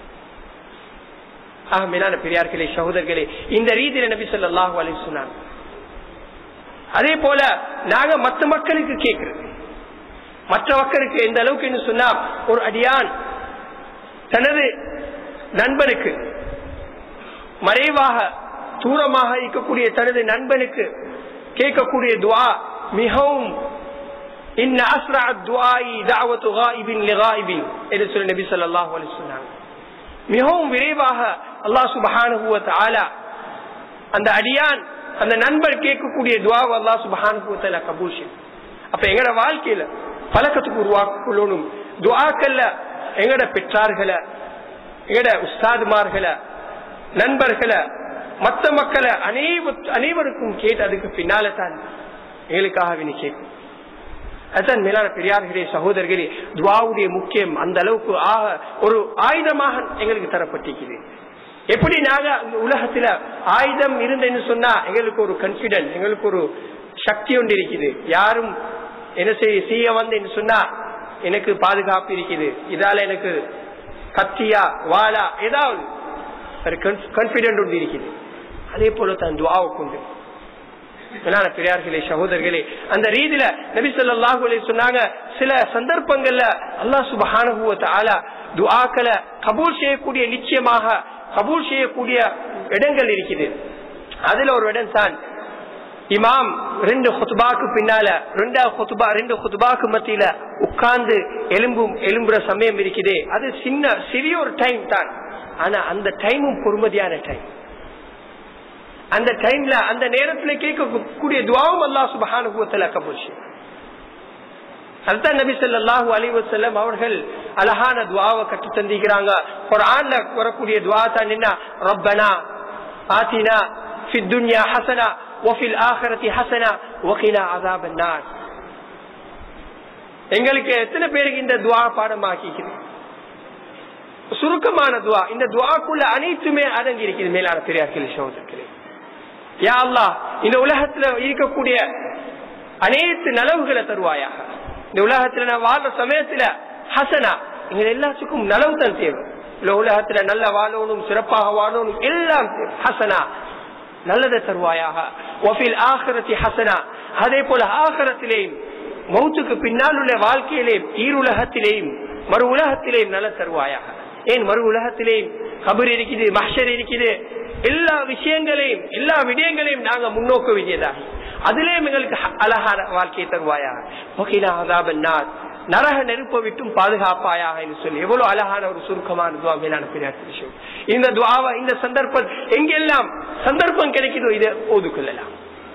ஆக மேலான பெரியார்களே சகோதரர்களே இந்த ரீதியில நபி ஸல்லல்லாஹு அலைஹி சொன்னாங்க அதே போல நாங்க மத்த மக்களுக்கு கேட்கிறது மற்ற மக்களுக்கு எந்த அளவுக்கு என்று சொன்னா ஒரு அடியான் தனது நண்பனுக்கு மறைவாக தூரமாக இருக்கக்கூடிய தனது நண்பனுக்கு கேட்கக்கூடிய துவா மிகவும் இன்ன அஸ்ரா துவாயி தாவத்து காயிபின் லிகாயிபின் என்று சொல்லி நபி ஸல்லல்லாஹு அலைஹி வஸல்லம் மிகவும் விரைவாக அல்லாஹ் சுப்ஹானஹு வ தஆலா அந்த அடியான் அந்த நண்பர் கேட்கக்கூடிய துவாவை அல்லாஹ் சுப்ஹானஹு வ தஆலா கபூல் செய்யும் அப்ப எங்கட வாழ்க்கையில பழக்கத்துக்கு உருவாக்கணும் துவாக்கல்ல எங்கட பெற்றார்களை எங்கட உஸ்தாதுமார்களை நண்பர்களை மத்த மக்களை அனைவ அனைவருக்கும் கேட்டு அதுக்கு பின்னால தான் எங்களுக்காக வினி கேட்கும் அதுதான் மேலான பெரியார்களே சகோதரர்களே துவாவுடைய முக்கியம் அந்த அளவுக்கு ஆக ஒரு ஆயுதமாக எங்களுக்கு தரப்பட்டிருக்குது எப்படி நாங்க இந்த உலகத்துல ஆயுதம் இருந்தேன்னு சொன்னா எங்களுக்கு ஒரு கான்பிடன்ஸ் எங்களுக்கு ஒரு சக்தி ஒன்று இருக்குது யாரும் என்ன செய்ய செய்ய வந்தேன்னு சொன்னா எனக்கு பாதுகாப்பு இருக்குது இதால எனக்கு கத்தியா வாளா ஏதாவது ஒரு கான்பிடன்ட் ஒன்று இருக்குது அதே போல தான் துவாவுக்கு உண்டு மேலான பெரியார்களே சகோதரர்களே அந்த ரீதியில நபி ஸல்லல்லாஹு அலைஹி சொன்னாங்க சில சந்தர்ப்பங்கள்ல அல்லாஹ் சுப்ஹானஹு வ தஆலா துஆக்களை கபூல் செய்யக்கூடிய நிச்சயமாக கபூல் செய்யக்கூடிய இடங்கள் இருக்குது அதுல ஒரு இடம் தான் இமாம் ரெண்டு ஹுத்பாக்கு பின்னால ரெண்டா ஹுத்பா ரெண்டு ஹுத்பாக்கு மத்தியில உட்கார்ந்து எலும்பும் எலும்புற சமயம் இருக்குது அது சின்ன சிறிய ஒரு டைம் தான் ஆனா அந்த டைமும் பொறுமதியான டைம் அந்த டைம்ல அந்த நேரத்துல கேட்கக்கூடிய துவாவும் அல்லா சுபஹானுபவத்தில் கபூல் அதுதான் நபி ஸல்லல்லாஹு அலைஹி வஸல்லம் அவர்கள் அழகான துவாவை கற்று தந்திக்கிறாங்க குர்ஆன்ல வரக்கூடிய துவா தான் என்ன ரப்பனா ஆத்தினா ஃபித் துன்யா ஹஸனா வஃபில் ஆখিরাতি ஹஸனா வகினா அஸாபன் நார் எங்களுக்கு எத்தனை பேருக்கு இந்த துவா பாடமாக்கிக்குது சுருக்கமான துவா இந்த துவாக்குள்ள அனைத்துமே அடங்கி இருக்குது மேலான பெரியார்கள் சகோதரர்களே யா அல்லாஹ் இந்த உலகத்துல இருக்கக்கூடிய அனைத்து நலவுகளை தருவாயாக இந்த உலகத்துல நான் வாழ்ற சமயத்துல ஹசனா எங்க எல்லாத்துக்கும் நலவு தான் தேவை இந்த உலகத்துல நல்ல வாழணும் சிறப்பாக வாழணும் எல்லாம் தேவை. ஹசனா நல்லதை தருவாயாக ஒஃபில் ஆகரத்தி ஹசனா அதே போல ஆகரத்திலேயும் மௌத்துக்கு பின்னால் உள்ள வாழ்க்கையிலேயும் ஈருலகத்திலேயும் மறு உலகத்திலேயும் நல்ல தருவாயாக ஏன் மறு உலகத்திலேயும் கபர் இருக்குது மஹர் இருக்குது எல்லா விஷயங்களையும் எல்லா விடயங்களையும் நாங்க முன்னோக்க வேண்டியதாக அதிலேயும் எங்களுக்கு அழகான வாழ்க்கையை தருவாயாக ஓகேனா அதாபன்னார் நரக நெருப்ப விட்டும் பாதுகாப்பாயாக என்று சொல்லி எவ்வளவு அழகான ஒரு சுருக்கமான துவா மேலான பெரியார் விஷயம் இந்த துவாவை இந்த சந்தர்ப்பம் எங்கெல்லாம் சந்தர்ப்பம் கிடைக்குதோ இதை ஓதுக்கொள்ளலாம்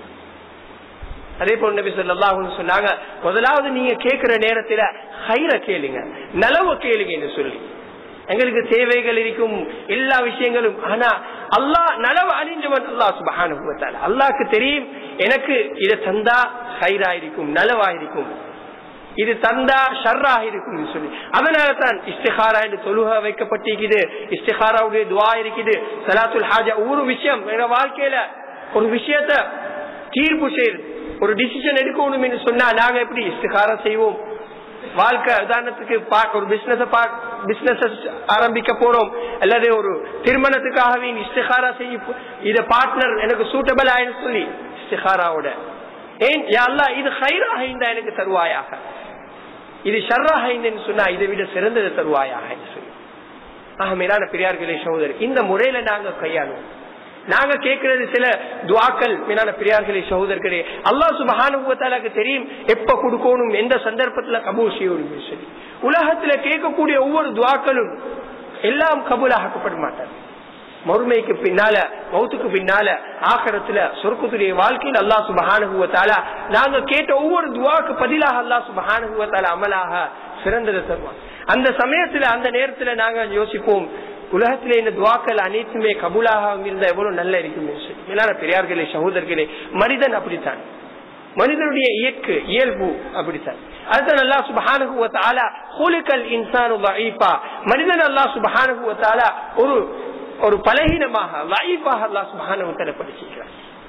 அதே போல நபி சொல்லாஹு சொன்னாங்க முதலாவது நீங்க கேட்கிற நேரத்துல ஹைர கேளுங்க நலவ கேளுங்கன்னு சொல்லி எங்களுக்கு தேவைகள் இருக்கும் எல்லா விஷயங்களும் ஆனா அல்லாஹ் நலவு அணிஞ்சவன் அல்லா சுபஹானுபவத்தால அல்லாஹ்க்கு தெரியும் எனக்கு இதை தந்தா ஹைரா இருக்கும் நலவா இருக்கும் இது தந்தா ஷர்ராக இருக்கும் சொல்லி அதனால தான் இஸ்திகாரா என்று தொழுக வைக்கப்பட்டிருக்குது இஸ்திகாராவுடைய துவா இருக்குது சலாத்துல் ஹாஜா ஒரு விஷயம் எங்க வாழ்க்கையில ஒரு விஷயத்த தீர்ப்பு செய்யுது ஒரு டிசிஷன் எடுக்கணும் என்று சொன்னா நாங்க எப்படி இஸ்திகாரா செய்வோம் வாழ்க்கை உதாரணத்துக்கு பார்க்க ஒரு பிசினஸ் பிசினஸ் ஆரம்பிக்க போறோம் அல்லது ஒரு திருமணத்துக்காகவே இஸ்திகாரா செய்ய இத பார்ட்னர் எனக்கு சூட்டபிள் ஆயின்னு சொல்லி இஸ்திகாராவோட ஏன் அல்லா இது ஹைராக இருந்தா எனக்கு தருவாயாக இது ஷர்ராக இருந்தேன்னு சொன்னா இதை விட சிறந்தது தருவாயாக சொல்லி ஆக மேலான பெரியார்களே சகோதரர் இந்த முறையில நாங்க கையாளுவோம் நாங்க கேட்கறது சில துவாக்கள் மீனான பெரியார்களே சகோதரர்களே அல்லா சுபஹானுபவத்தாலுக்கு தெரியும் எப்ப கொடுக்கணும் எந்த சந்தர்ப்பத்துல கபூல் செய்யணும் சொல்லி உலகத்துல கேட்கக்கூடிய ஒவ்வொரு துவாக்களும் எல்லாம் கபூலாக்கப்பட மாட்டார் மறுமைக்கு பின்னால மௌத்துக்கு பின்னால ஆகரத்துல சொர்க்கத்துடைய வாழ்க்கையில் அல்லா சுபஹானுபவத்தால நாங்க கேட்ட ஒவ்வொரு துவாக்கு பதிலாக அல்லா சுபஹானுபவத்தால அமலாக சிறந்ததை தருவான் அந்த சமயத்துல அந்த நேரத்துல நாங்க யோசிப்போம் உலகத்திலே இந்த துவாக்கள் அனைத்துமே கபூலாக இருந்தா எவ்வளவு நல்ல இருக்கும் மேலான பெரியார்களே சகோதரர்களே மனிதன் அப்படித்தான் மனிதனுடைய இயற்கு இயல்பு அப்படித்தான் அதுதான் அல்லா சுபஹானுகுவத்தால ஹூலிக்கல் இன்சானு லைஃபா மனிதன் அல்லா சுபஹானுகுவத்தால ஒரு ஒரு பலகீனமாக லைஃபாக அல்லா சுபஹானுவத்தால படிச்சிருக்கிறார்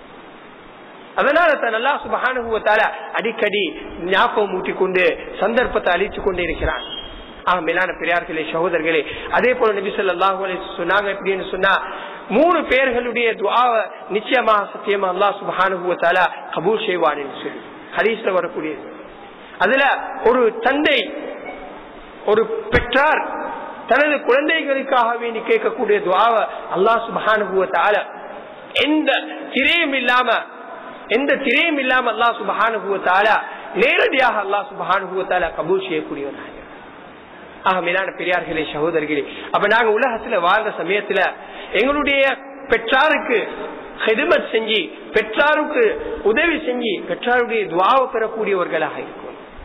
அதனால தான் அல்லா சுபஹானுகுவத்தால அடிக்கடி ஞாபகம் ஊட்டிக் கொண்டு சந்தர்ப்பத்தை அழிச்சு கொண்டே இருக்கிறான் ஆஹ் மேலான பெரியார்களே சகோதரர்களே அதே போல நபி சொல்லாஹு சொன்னாங்க எப்படின்னு சொன்னா மூணு பேர்களுடைய துவாவை நிச்சயமாக சத்தியமா அல்லா சுபஹானுபவத்தால கபூல் செய்வான் சொல்லி ஹரீஸ்ல வரக்கூடியது அதுல ஒரு தந்தை ஒரு பெற்றார் தனது குழந்தைகளுக்காக வேண்டி கேட்கக்கூடிய துவாவ அல்லாஹ் சுபஹானுபவத்தால எந்த திரையும் இல்லாம எந்த திரையும் இல்லாம அல்லாஹ் சுபஹானுபவத்தால நேரடியாக அல்லாஹ் சுபஹானுபவத்தால கபூல் செய்யக்கூடியவனாக ஆக மேலான பெரியார்களே சகோதரர்களே அப்ப நாங்க உலகத்துல வாழ்ந்த சமயத்துல எங்களுடைய பெற்றாருக்கு ஹெதுமத் செஞ்சு பெற்றாருக்கு உதவி செஞ்சு பெற்றாருடைய துவாவை பெறக்கூடியவர்களாக இருக்கும்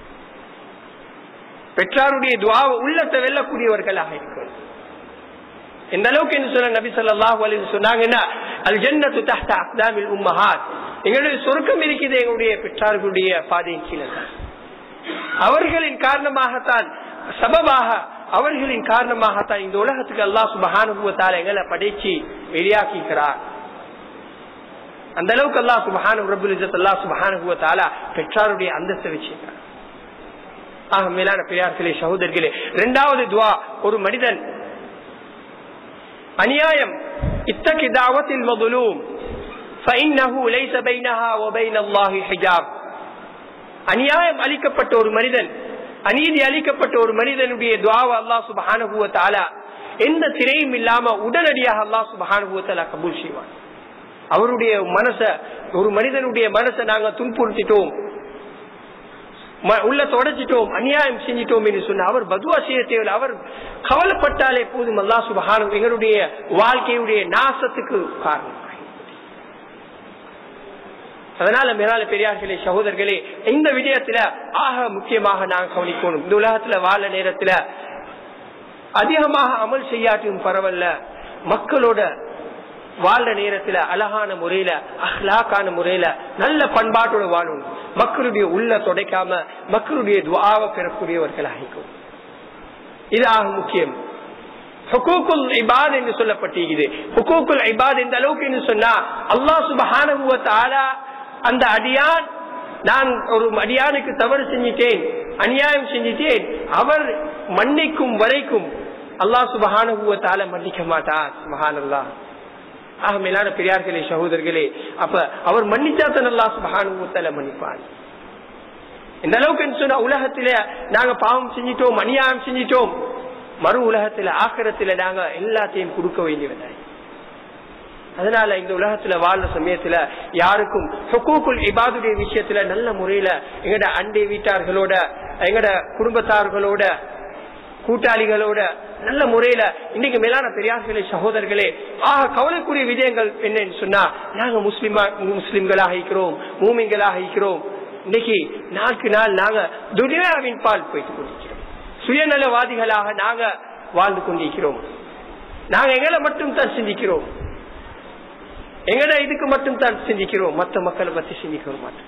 பெற்றாருடைய துவாவை உள்ளத்தை வெல்லக்கூடியவர்களாக இருக்கும் எந்த அளவுக்கு என்று சொன்ன நபி சொல்லாஹு அலி சொன்னாங்கன்னா அல் ஜன்னத்து தஹ்த அக்தாமில் உம்மஹாத் எங்களுடைய சொருக்கம் இருக்குது எங்களுடைய பெற்றார்களுடைய பாதையின் கீழே தான் அவர்களின் காரணமாகத்தான் சபபாக அவர்களின் காரணமாகத்தான் இந்த உலகத்துக்கு அல்லா சுபகானுபவத்தால் எங்களை படைச்சு வெளியாக்கிக்கிறார் அந்த அளவுக்கு அல்லா சுபஹானு ரபுல் இஜத் அல்லா சுபஹானுபவத்தால பெற்றாருடைய அந்தஸ்தை வச்சிருக்கிறார் ஆக மேலான பெரியார்களே சகோதரர்களே இரண்டாவது துவா ஒரு மனிதன் அநியாயம் இத்தகைய தாவத்தில் மதுலூம் فإنه ليس بينها وبين الله حجاب அநியாயம் அளிக்கப்பட்ட ஒரு மனிதன் அநீதி அளிக்கப்பட்ட ஒரு மனிதனுடைய துவாவை அல்லாஹ் சுபஹானுபவத்தால எந்த திரையும் இல்லாம உடனடியாக அல்லாஹ் சுபஹானுபவத்தால கபூல் செய்வான் அவருடைய மனச ஒரு மனிதனுடைய மனசை நாங்க துன்புறுத்திட்டோம் உள்ள தொடச்சிட்டோம் அநியாயம் செஞ்சிட்டோம் என்று சொன்ன அவர் பதுவா செய்ய தேவையில்லை அவர் கவலைப்பட்டாலே போதும் அல்லா சுபஹானு எங்களுடைய வாழ்க்கையுடைய நாசத்துக்கு காரணம் அதனால மேலான பெரியார்களே சகோதரர்களே இந்த விடயத்துல ஆக முக்கியமாக நாங்க கவனிக்கணும் இந்த உலகத்துல வாழ நேரத்துல அதிகமாக அமல் செய்யாட்டியும் பரவாயில்ல மக்களோட வாழ்ற நேரத்துல அழகான முறையில அஹ்லாக்கான முறையில நல்ல பண்பாட்டோட வாழணும் மக்களுடைய உள்ள தொடைக்காம மக்களுடைய துவாவை பெறக்கூடியவர்கள் ஆகிக்கும் இது ஆக முக்கியம் ஹுகூக்குல் இபாத் என்று சொல்லப்பட்டிருக்குது ஹுகூக்குல் இபாத் இந்த அளவுக்கு என்று சொன்னா அல்லாஹ் சுபஹானுவத்தால அந்த அடியான் நான் ஒரு அடியானுக்கு தவறு செஞ்சிட்டேன் அநியாயம் செஞ்சிட்டேன் அவர் மன்னிக்கும் வரைக்கும் அல்லாஹ் சுபஹானுவத்தால மன்னிக்க மாட்டார் சுபஹானல்லா ஆக மேலான பெரியார்களே சகோதரர்களே அப்ப அவர் மன்னிச்சாத்தன் அல்லா சுபஹானுவத்தால மன்னிப்பார் இந்த அளவுக்கு சொன்ன உலகத்தில நாங்க பாவம் செஞ்சிட்டோம் அநியாயம் செஞ்சிட்டோம் மறு உலகத்துல ஆக்கிரத்துல நாங்க எல்லாத்தையும் கொடுக்க வேண்டியவதாய் அதனால இந்த உலகத்துல வாழ்ற சமயத்துல யாருக்கும் ஹொக்கூக்குள் இபாதுடைய விஷயத்துல நல்ல முறையில எங்கட அண்டை வீட்டார்களோட எங்கட குடும்பத்தார்களோட கூட்டாளிகளோட நல்ல முறையில இன்னைக்கு மேலான பெரியார்களே சகோதரர்களே ஆக கவலைக்குரிய விஜயங்கள் என்னன்னு சொன்னா நாங்க முஸ்லிமா முஸ்லிம்களாக இருக்கிறோம் மூமிங்களாக இருக்கிறோம் இன்னைக்கு நாளுக்கு நாள் நாங்க துனியாவின் பால் போயிட்டு கொண்டிருக்கிறோம் சுயநலவாதிகளாக நாங்க வாழ்ந்து கொண்டிருக்கிறோம் நாங்க எங்களை மட்டும் தான் சிந்திக்கிறோம் எங்கட இதுக்கு மட்டும் தான் சிந்திக்கிறோம் மற்ற மக்களை பத்தி சிந்திக்க மாட்டோம்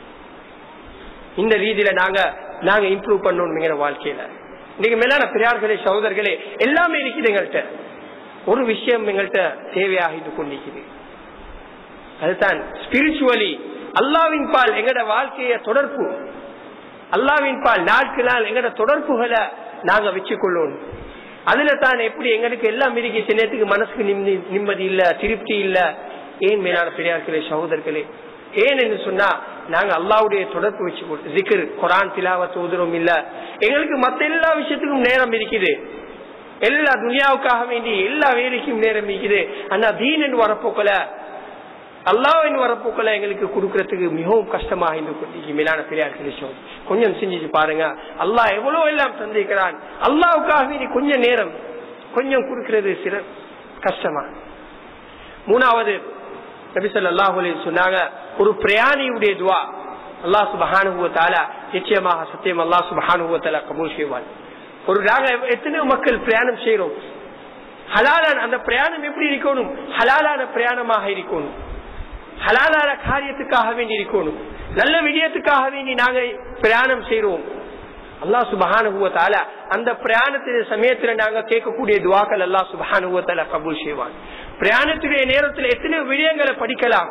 இந்த ரீதியில நாங்க நாங்க இம்ப்ரூவ் பண்ணணும் எங்க வாழ்க்கையில இன்னைக்கு மேலான பெரியார்களே சகோதரர்களே எல்லாமே இருக்குது எங்கள்கிட்ட ஒரு விஷயம் எங்கள்கிட்ட தேவையாக இது கொண்டிருக்குது அதுதான் ஸ்பிரிச்சுவலி அல்லாவின் பால் எங்கட வாழ்க்கைய தொடர்பு அல்லாவின் பால் நாட்கு நாள் எங்கட தொடர்புகளை நாங்க வச்சுக்கொள்ளணும் அதுல தான் எப்படி எங்களுக்கு எல்லாம் இருக்கு சில நேரத்துக்கு மனசுக்கு நிம்மதி நிம்மதி இல்ல திருப்தி இல்ல ஏன் மேலான பெரியார்களே சகோதரர்களே ஏன் என்று சொன்னா நாங்க அல்லாவுடைய தொடர்பு வச்சு ஜிக்கர் குரான் திலாவத் ஓதுறோம் இல்ல எங்களுக்கு மத்த எல்லா விஷயத்துக்கும் நேரம் இருக்குது எல்லா துனியாவுக்காக வேண்டி எல்லா வேலைக்கும் நேரம் இருக்குது ஆனா தீன் வரப்போக்கல அல்லாவின் வரப்போக்களை எங்களுக்கு கொடுக்கறதுக்கு மிகவும் கஷ்டமாக இருந்து கொண்டிருக்கு மேலான பெரியார் விஷயம் கொஞ்சம் செஞ்சுட்டு பாருங்க அல்லாஹ் எவ்வளவு எல்லாம் தந்திருக்கிறான் அல்லாவுக்காக நீ கொஞ்சம் நேரம் கொஞ்சம் கொடுக்கறது சில கஷ்டமா மூணாவது நபிசல் அல்லாஹு சொன்னாங்க ஒரு பிரயாணியுடைய துவா அல்லாஹ் சுபஹானுவத்தால நிச்சயமாக சத்தியம் அல்லாஹ் சுபஹானுவத்தால கபூல் செய்வான் ஒரு நாங்க எத்தனையோ மக்கள் பிரயாணம் செய்யறோம் ஹலாலான அந்த பிரயாணம் எப்படி இருக்கணும் ஹலாலான பிரயாணமாக இருக்கணும் ஹலாலான காரியத்துக்காக வேண்டி இருக்கணும் நல்ல விடயத்துக்காக வேண்டி நாங்க பிரயாணம் செய்யறோம் அல்லா சுபஹானுவத்தால அந்த பிரயாணத்தின் சமயத்துல நாங்க கேட்கக்கூடிய துவாக்கள் அல்லா சுபஹானுவத்தால கபூல் செய்வான் பிரயாணத்துடைய நேரத்தில் எத்தனையோ விடயங்களை படிக்கலாம்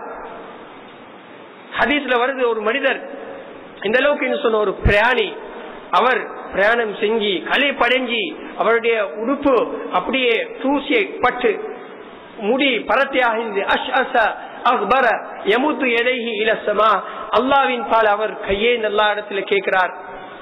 ஹதீஸ்ல வருது ஒரு மனிதர் இந்த அளவுக்கு சொன்ன ஒரு பிரயாணி அவர் பிரயாணம் செஞ்சு களி படைஞ்சி அவருடைய உடுப்பு அப்படியே தூசியை பட்டு முடி பரத்தியாக அஷ் அச அக்பர எமுத்து எடைகி இலசமா அல்லாவின் பால் அவர் கையே நல்ல இடத்துல கேட்கிறார்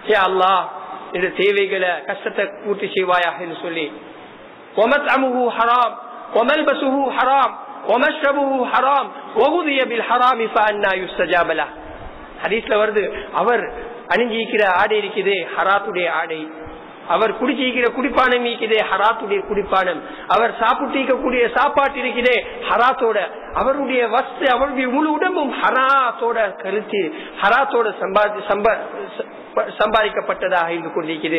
ஏ அல்லாஹ் இந்த தேவைகளை கஷ்டத்தை பூர்த்தி செய்வாயாக என்று சொல்லி ومطعمه حرام وملبسه حرام ومشربه حرام وغذي بالحرام فأنا يستجاب له ஹதீஸ்ல வருது அவர் அணிஞ்சிக்கிற ஆடை இருக்குதே ஹராத்துடைய ஆடை அவர் குடிச்சிக்கிற குடிப்பானம் இருக்குதே ஹராத்துடைய குடிப்பானம் அவர் சாப்பிட்டிருக்கக்கூடிய சாப்பாட்டு இருக்குதே ஹராத்தோட அவருடைய வஸ்து அவருடைய முழு உடம்பும் ஹராத்தோட கருத்து ஹராத்தோட சம்பாதி சம்பா சம்பாதிக்கப்பட்டதாக இருந்து கொண்டிருக்கிறது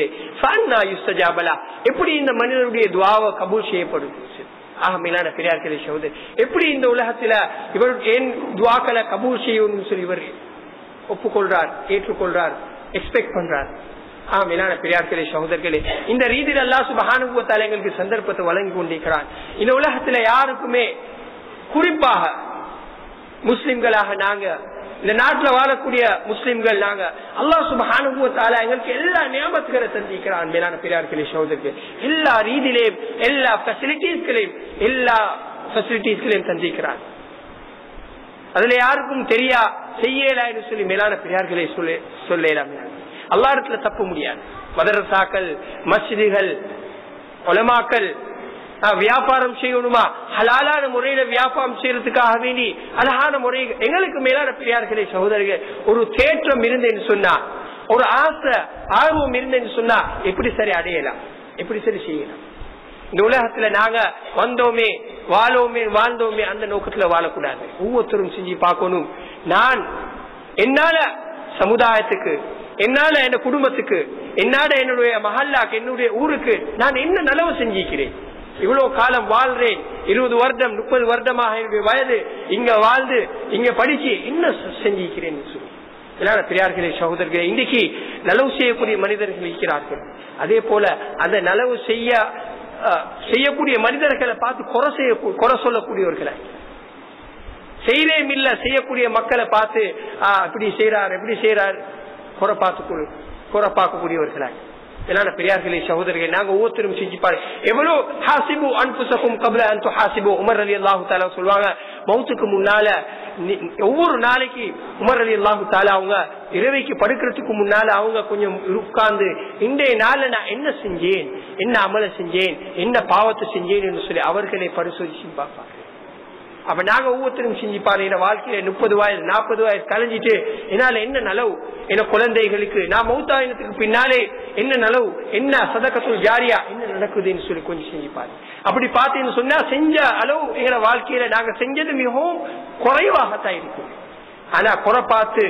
எப்படி இந்த மனிதனுடைய துவாவை கபூல் செய்யப்படும் ஆக மேலான பெரியார்களே சகோதரி எப்படி இந்த உலகத்துல இவர் ஏன் துவாக்களை கபூல் செய்யணும்னு சொல்லி இவர் ஒப்புக்கொள்றார் ஏற்றுக்கொள்றார் எக்ஸ்பெக்ட் பண்றார் ஆ மேலான பெரியார்களே சகோதரர்களே இந்த ரீதியில் அல்லா சுபகானுபவத்தால் எங்களுக்கு சந்தர்ப்பத்தை வழங்கி கொண்டிருக்கிறான் இந்த உலகத்துல யாருக்குமே குறிப்பாக முஸ்லிம்களாக நாங்க இந்த நாட்டுல வாழக்கூடிய முஸ்லிம்கள் நாங்க அல்லா சுபகானுபவத்தால எங்களுக்கு எல்லா நியமத்துகளை தந்திக்கிறான் மேலான பெரியார்களே சகோதரர்கள் எல்லா ரீதியிலையும் எல்லா பெசிலிட்டிஸ்களையும் எல்லா பெசிலிட்டிஸ்களையும் தந்திக்கிறான் அதுல யாருக்கும் தெரியா செய்யலாம் சொல்லி மேலான பெரியார்களை சொல்ல சொல்லலாம் அல்லா இடத்துல தப்ப முடியாது மதரசாக்கள் மசிதிகள் ஒலமாக்கள் வியாபாரம் செய்யணுமா ஹலாலான முறையில வியாபாரம் செய்யறதுக்காக வேண்டி அழகான முறை எங்களுக்கு மேலான பெரியார்களே சகோதரர்கள் ஒரு தேற்றம் இருந்தேன்னு சொன்னா ஒரு ஆசை ஆர்வம் இருந்தேன்னு சொன்னா எப்படி சரி அடையலாம் எப்படி சரி செய்யலாம் இந்த உலகத்துல நாங்க வந்தோமே வாழோமே வாழ்ந்தோமே அந்த நோக்கத்துல வாழக்கூடாது ஒவ்வொருத்தரும் செஞ்சு பார்க்கணும் நான் என்னால சமுதாயத்துக்கு என்னால என் குடும்பத்துக்கு என்னால என்னுடைய மஹல்லாக்கு என்னுடைய ஊருக்கு நான் என்ன நலவு செஞ்சிக்கிறேன் இவ்வளவு காலம் வாழ்றேன் இருபது வருடம் முப்பது வருடமாக என்னுடைய வயது இங்க வாழ்ந்து இங்க படிச்சு என்ன செஞ்சிக்கிறேன் சொல்லி பெரியார்களே சகோதரர்களே இன்றைக்கு நலவு செய்யக்கூடிய மனிதர்கள் இருக்கிறார்கள் அதே போல அந்த நலவு செய்ய செய்யக்கூடிய மனிதர்களை பார்த்து குறை செய்ய குறை சொல்லக்கூடியவர்களை செய்யவே இல்ல செய்யக்கூடிய மக்களை பார்த்து இப்படி செய்யறார் எப்படி செய்யறார் குறை பார்த்து குறை பார்க்கக்கூடியவர்களா என்னால பெரியார்களே சகோதரர்கள் நாங்க ஒவ்வொருத்தரும் செஞ்சு பாரு எவ்வளவு ஹாசிபு அன்புசக்கும் கபல அன்பு ஹாசிபு உமர் அலி அல்லாஹு தாலா சொல்லுவாங்க மௌத்துக்கு முன்னால ஒவ்வொரு நாளைக்கு உமர் அலி அல்லாஹு தாலா அவங்க இரவைக்கு படுக்கிறதுக்கு முன்னால அவங்க கொஞ்சம் உட்கார்ந்து இன்றைய நாள்ல நான் என்ன செஞ்சேன் என்ன அமல செஞ்சேன் என்ன பாவத்தை செஞ்சேன் என்று சொல்லி அவர்களை பரிசோதிச்சு பார்ப்பாங்க அப்ப நாங்க ஒவ்வொருத்தரும் செஞ்சு பாரு என் வாழ்க்கையில முப்பது வயசு நாற்பது வயசு கலைஞ்சிட்டு என்னால என்ன நலவு என்ன குழந்தைகளுக்கு நான் மௌத்தாயினத்துக்கு பின்னாலே என்ன நலவு என்ன சதக்கத்துள் ஜாரியா என்ன நடக்குதுன்னு சொல்லி கொஞ்சம் செஞ்சு பாரு அப்படி பார்த்தீங்கன்னு சொன்னா செஞ்ச அளவு எங்களோட வாழ்க்கையில நாங்க செஞ்சது மிகவும் குறைவாகத்தான் இருக்கும் ஆனா குறை பார்த்து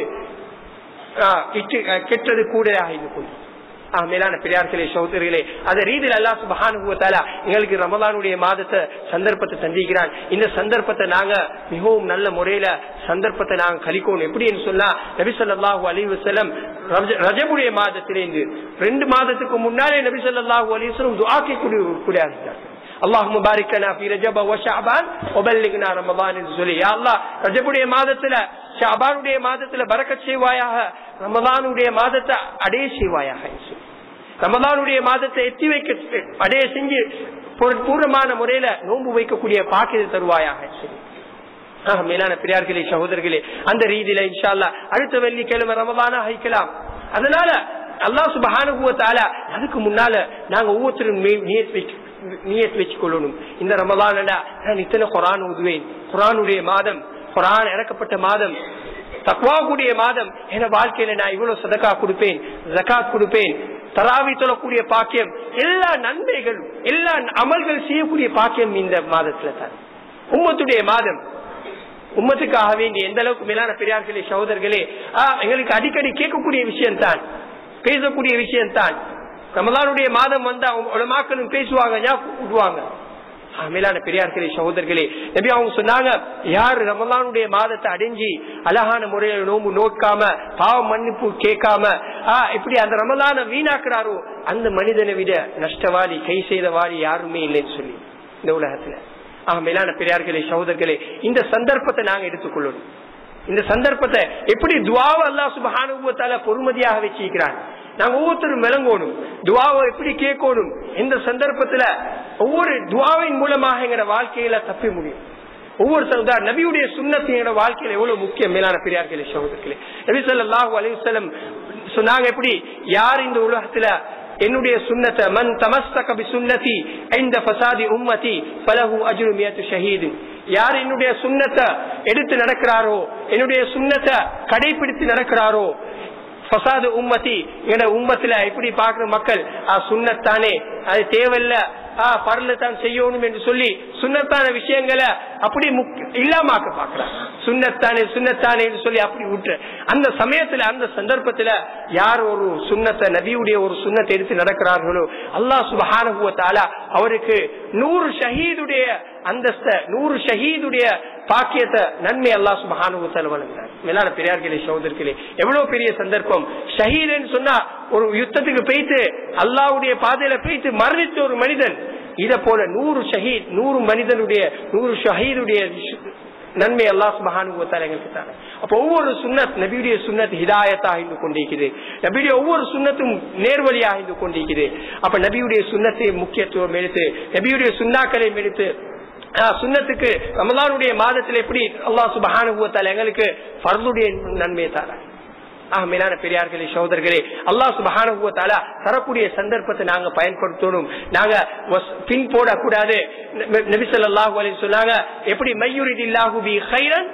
கெட்டது கூடதாக இருக்கும் மேலான பெரியார்களே சகோதரிகளே அந்த ரீதியில் அல்லா சுபஹானுவத்தால எங்களுக்கு ரமதானுடைய மாதத்தை சந்தர்ப்பத்தை சந்திக்கிறான் இந்த சந்தர்ப்பத்தை நாங்க மிகவும் நல்ல முறையில சந்தர்ப்பத்தை நாங்க கழிக்கணும் எப்படின்னு சொன்னா நபி சொல்லாஹு அலி வசலம் ரஜபுடைய மாதத்திலிருந்து ரெண்டு மாதத்துக்கு முன்னாலே நபி சொல்லாஹு அலி வசலம் துவாக்கி கூடிய கூடிய அல்லாஹும் பாரிக்கனா ஃபி ரஜப வ ஷஅபான் வபல்லிக்னா ரமதான் என்று சொல்லி யா அல்லாஹ் ரஜபுடைய மாதத்துல ஷஅபானுடைய மாதத்துல பரக்கத் செய்வாயாக ரமதானுடைய மாதத்தை அடைய செய்வாயாக ரமதானுடைய மாதத்தை எத்தி வைக்க அடைய செஞ்சு பூர்ணமான முறையில நோன்பு வைக்கக்கூடிய பாக்கியத்தை தருவாயாக சரி மேலான பெரியார்களே சகோதரர்களே அந்த ரீதியில இன்ஷால்லா அடுத்த வெள்ளிக்கிழமை ரமதானா ஹைக்கலாம் அதனால அல்லாஹ் சுபஹானுவத்தால அதுக்கு முன்னால நாங்க ஒவ்வொருத்தரும் நியத் வச்சு கொள்ளணும் இந்த ரமதானடா நான் இத்தனை குரான் ஓதுவேன் குரானுடைய மாதம் குரான் இறக்கப்பட்ட மாதம் தக்வாவுடைய மாதம் என வாழ்க்கையில நான் இவ்வளவு சதக்கா கொடுப்பேன் ஜக்காத் கொடுப்பேன் தராவி தொழக்கூடிய பாக்கியம் எல்லா நன்மைகளும் எல்லா அமல்கள் செய்யக்கூடிய பாக்கியம் இந்த மாதத்துல தான் உம்மத்துடைய மாதம் உம்மத்துக்காக வேண்டிய எந்த அளவுக்கு மேலான பெரியார்களே சகோதரர்களே எங்களுக்கு அடிக்கடி கேட்கக்கூடிய விஷயம் தான் பேசக்கூடிய விஷயம் தான் ரமலானுடைய மாதம் வந்தா உலமாக்களும் பேசுவாங்க விடுவாங்க மேலான பெரியார்களே சகோதரர்களே நபி அவங்க சொன்னாங்க யார் ரமலானுடைய மாதத்தை அடைஞ்சி அழகான முறையில நோம்பு நோக்காம பாவம் மன்னிப்பு கேட்காம ஆஹ் இப்படி அந்த ரமலான வீணாக்குறாரோ அந்த மனிதனை விட நஷ்டவாதி கை செய்தவாதி யாருமே இல்லைன்னு சொல்லி இந்த உலகத்துல ஆஹ் மேலான பெரியார்களே சகோதரர்களே இந்த சந்தர்ப்பத்தை நாங்க எடுத்துக்கொள்ளணும் இந்த சந்தர்ப்பத்தை எப்படி துவாவை அல்லா சுபஹானுபவத்தால பொறுமதியாக வச்சிருக்கிறான் நாங்க ஒவ்வொருத்தரும் விளங்கணும் துவாவை எப்படி கேட்கணும் எந்த சந்தர்ப்பத்துல ஒவ்வொரு துவாவின் மூலமாக எங்க வாழ்க்கையில தப்பி முடியும் ஒவ்வொரு சமுதாய நபியுடைய சுண்ணத்து எங்களோட வாழ்க்கையில எவ்வளவு முக்கியம் மேலான பெரியார்களே சகோதரர்களே நபி சொல்லாஹு அலிவசலம் சொன்னாங்க எப்படி யார் இந்த உலகத்துல என்னுடைய சுண்ணத்தை மன் தமஸ்தக பி சுன்னதி இந்த ஃபசாதி உம்மதி ஃபலஹு அஜ்ரு மியத்து ஷஹீது யார் என்னுடைய சுண்ணத்தை எடுத்து நடக்கிறாரோ என்னுடைய சுண்ணத்தை கடைபிடித்து நடக்கிறாரோ ஃபசாது உம்மதி என உம்மத்துல எப்படி பாக்குற மக்கள் ஆ சுண்ணத்தானே அது தேவையில்ல ஆ பரல தான் செய்யணும் என்று சொல்லி சுண்ணத்தான விஷயங்களை அப்படி இல்லாமாக்க பாக்குறான் சுண்ணத்தானே சுண்ணத்தானே என்று சொல்லி அப்படி விட்டுற அந்த சமயத்துல அந்த சந்தர்ப்பத்துல யார் ஒரு சுண்ணத்தை நபியுடைய ஒரு சுண்ணத்தை எடுத்து நடக்கிறார்களோ அல்லாஹ் சுபஹானுவத்தால அவருக்கு நூறு ஷஹீதுடைய அந்தஸ்த நூறு ஷஹீதுடைய பாக்கியத்தை நன்மை அல்லா சுபஹானுவத்தால வழங்குறார் மேலான பெரியார்களே சகோதரர்களே எவ்வளவு பெரிய சந்தர்ப்பம் ஷஹீதுன்னு சொன்னா ஒரு யுத்தத்துக்கு போயிட்டு அல்லாவுடைய பாதையில போயிட்டு மரணித்த ஒரு மனிதன் இத போல நூறு ஷஹீத் நூறு மனிதனுடைய நூறு ஷஹீதுடைய நன்மை அல்லா சுபஹானுவத்தால எங்களுக்கு தானே அப்ப ஒவ்வொரு சுண்ணத் நபியுடைய சுண்ணத் ஹிதாயத்தாக இருந்து கொண்டிருக்குது நபியுடைய ஒவ்வொரு சுண்ணத்தும் நேர்வழியாக இருந்து கொண்டிருக்குது அப்ப நபியுடைய சுண்ணத்தை முக்கியத்துவம் எடுத்து நபியுடைய சுண்ணாக்களையும் எடுத்து சுண்ணத்துக்கு ரமலானுடைய மாதத்தில் எப்படி அல்லாஹ் சுபஹானுவத்தால எங்களுக்கு பர்லுடைய நன்மையை தாரா மேலான பெரியார்களே சகோதரர்களே அல்லா சுபஹானுவத்தால தரக்கூடிய சந்தர்ப்பத்தை நாங்க பயன்படுத்தணும் நாங்க பின் போடக்கூடாது நபிசல்லாஹு அலி சொன்னாங்க எப்படி மையூரித் இல்லாஹு பி ஹைரன்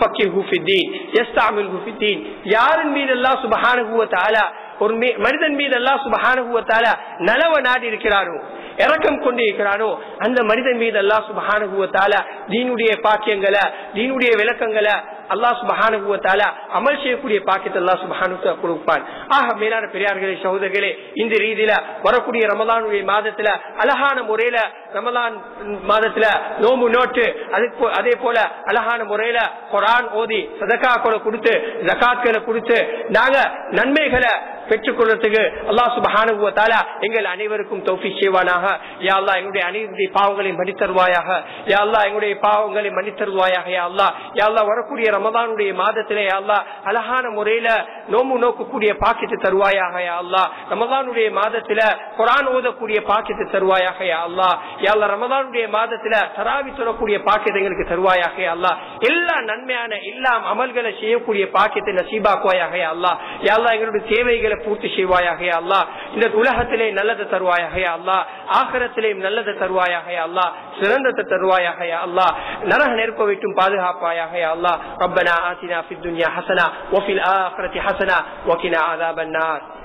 யாரின் மீது அல்லா சுபஹானுவத்தால ஒரு மனிதன் மீது அல்லா சுபஹானுவத்தால நலவ நாடி இருக்கிறாரோ இறக்கம் கொண்டு இருக்கிறானோ அந்த மனிதன் மீது அல்லா சுபஹானுவத்தால தீனுடைய பாக்கியங்களை தீனுடைய விளக்கங்களை அல்லா சுபஹானுவத்தால அமல் செய்யக்கூடிய பாக்கியத்தை அல்லா சுபஹானு கொடுப்பான் ஆக மேலான பெரியார்களே சகோதரர்களே இந்த ரீதியில வரக்கூடிய ரமலானுடைய மாதத்துல அழகான முறையில ரமலான் மாதத்துல நோம்பு நோட்டு அதே போல அழகான முறையில குரான் ஓதி சதக்கா கூட கொடுத்து ஜக்காத்களை கொடுத்து நாங்க நன்மைகளை பெற்றுக் கொள்றதுக்கு அல்லா சுபஹானுவத்தால எங்கள் அனைவருக்கும் தௌஃபி செய்வானாக யா அல்லா எங்களுடைய அனைத்து பாவங்களை மன்னித்தருவாயாக யா அல்லா எங்களுடைய பாவங்களை மன்னித்தருவாயாக யா அல்லா யா அல்லா வரக்கூடிய ரமதானுடைய மாதத்திலே யா அல்லா அழகான முறையில நோம்பு நோக்கக்கூடிய பாக்கியத்தை தருவாயாக யா அல்லா ரமதானுடைய மாதத்துல குரான் ஓதக்கூடிய பாக்கியத்தை தருவாயாக யா அல்லா யா அல்லா ரமதானுடைய மாதத்துல தராவி சொல்லக்கூடிய பாக்கியத்தை எங்களுக்கு தருவாயாக யா அல்லா எல்லா நன்மையான எல்லா அமல்களை செய்யக்கூடிய பாக்கியத்தை நசீபாக்குவாயாக யா அல்லா யா அல்லா எங்களுடைய தேவைகளை பூர்த்தி செய்வாயாக யா அல்லா இந்த உலகத்திலே நல்லதை தருவாயாக யா அல்லா ஆகரத்திலேயும் நல்லதை தருவாயாக யா அல்லா சிறந்ததை தருவாயாக யா அல்லா நரக நெருப்ப விட்டும் பாதுகாப்பாயாக யா அல்லா ربنا آتنا في الدنيا حسنة وفي الآخرة حسنة وقنا عذاب النار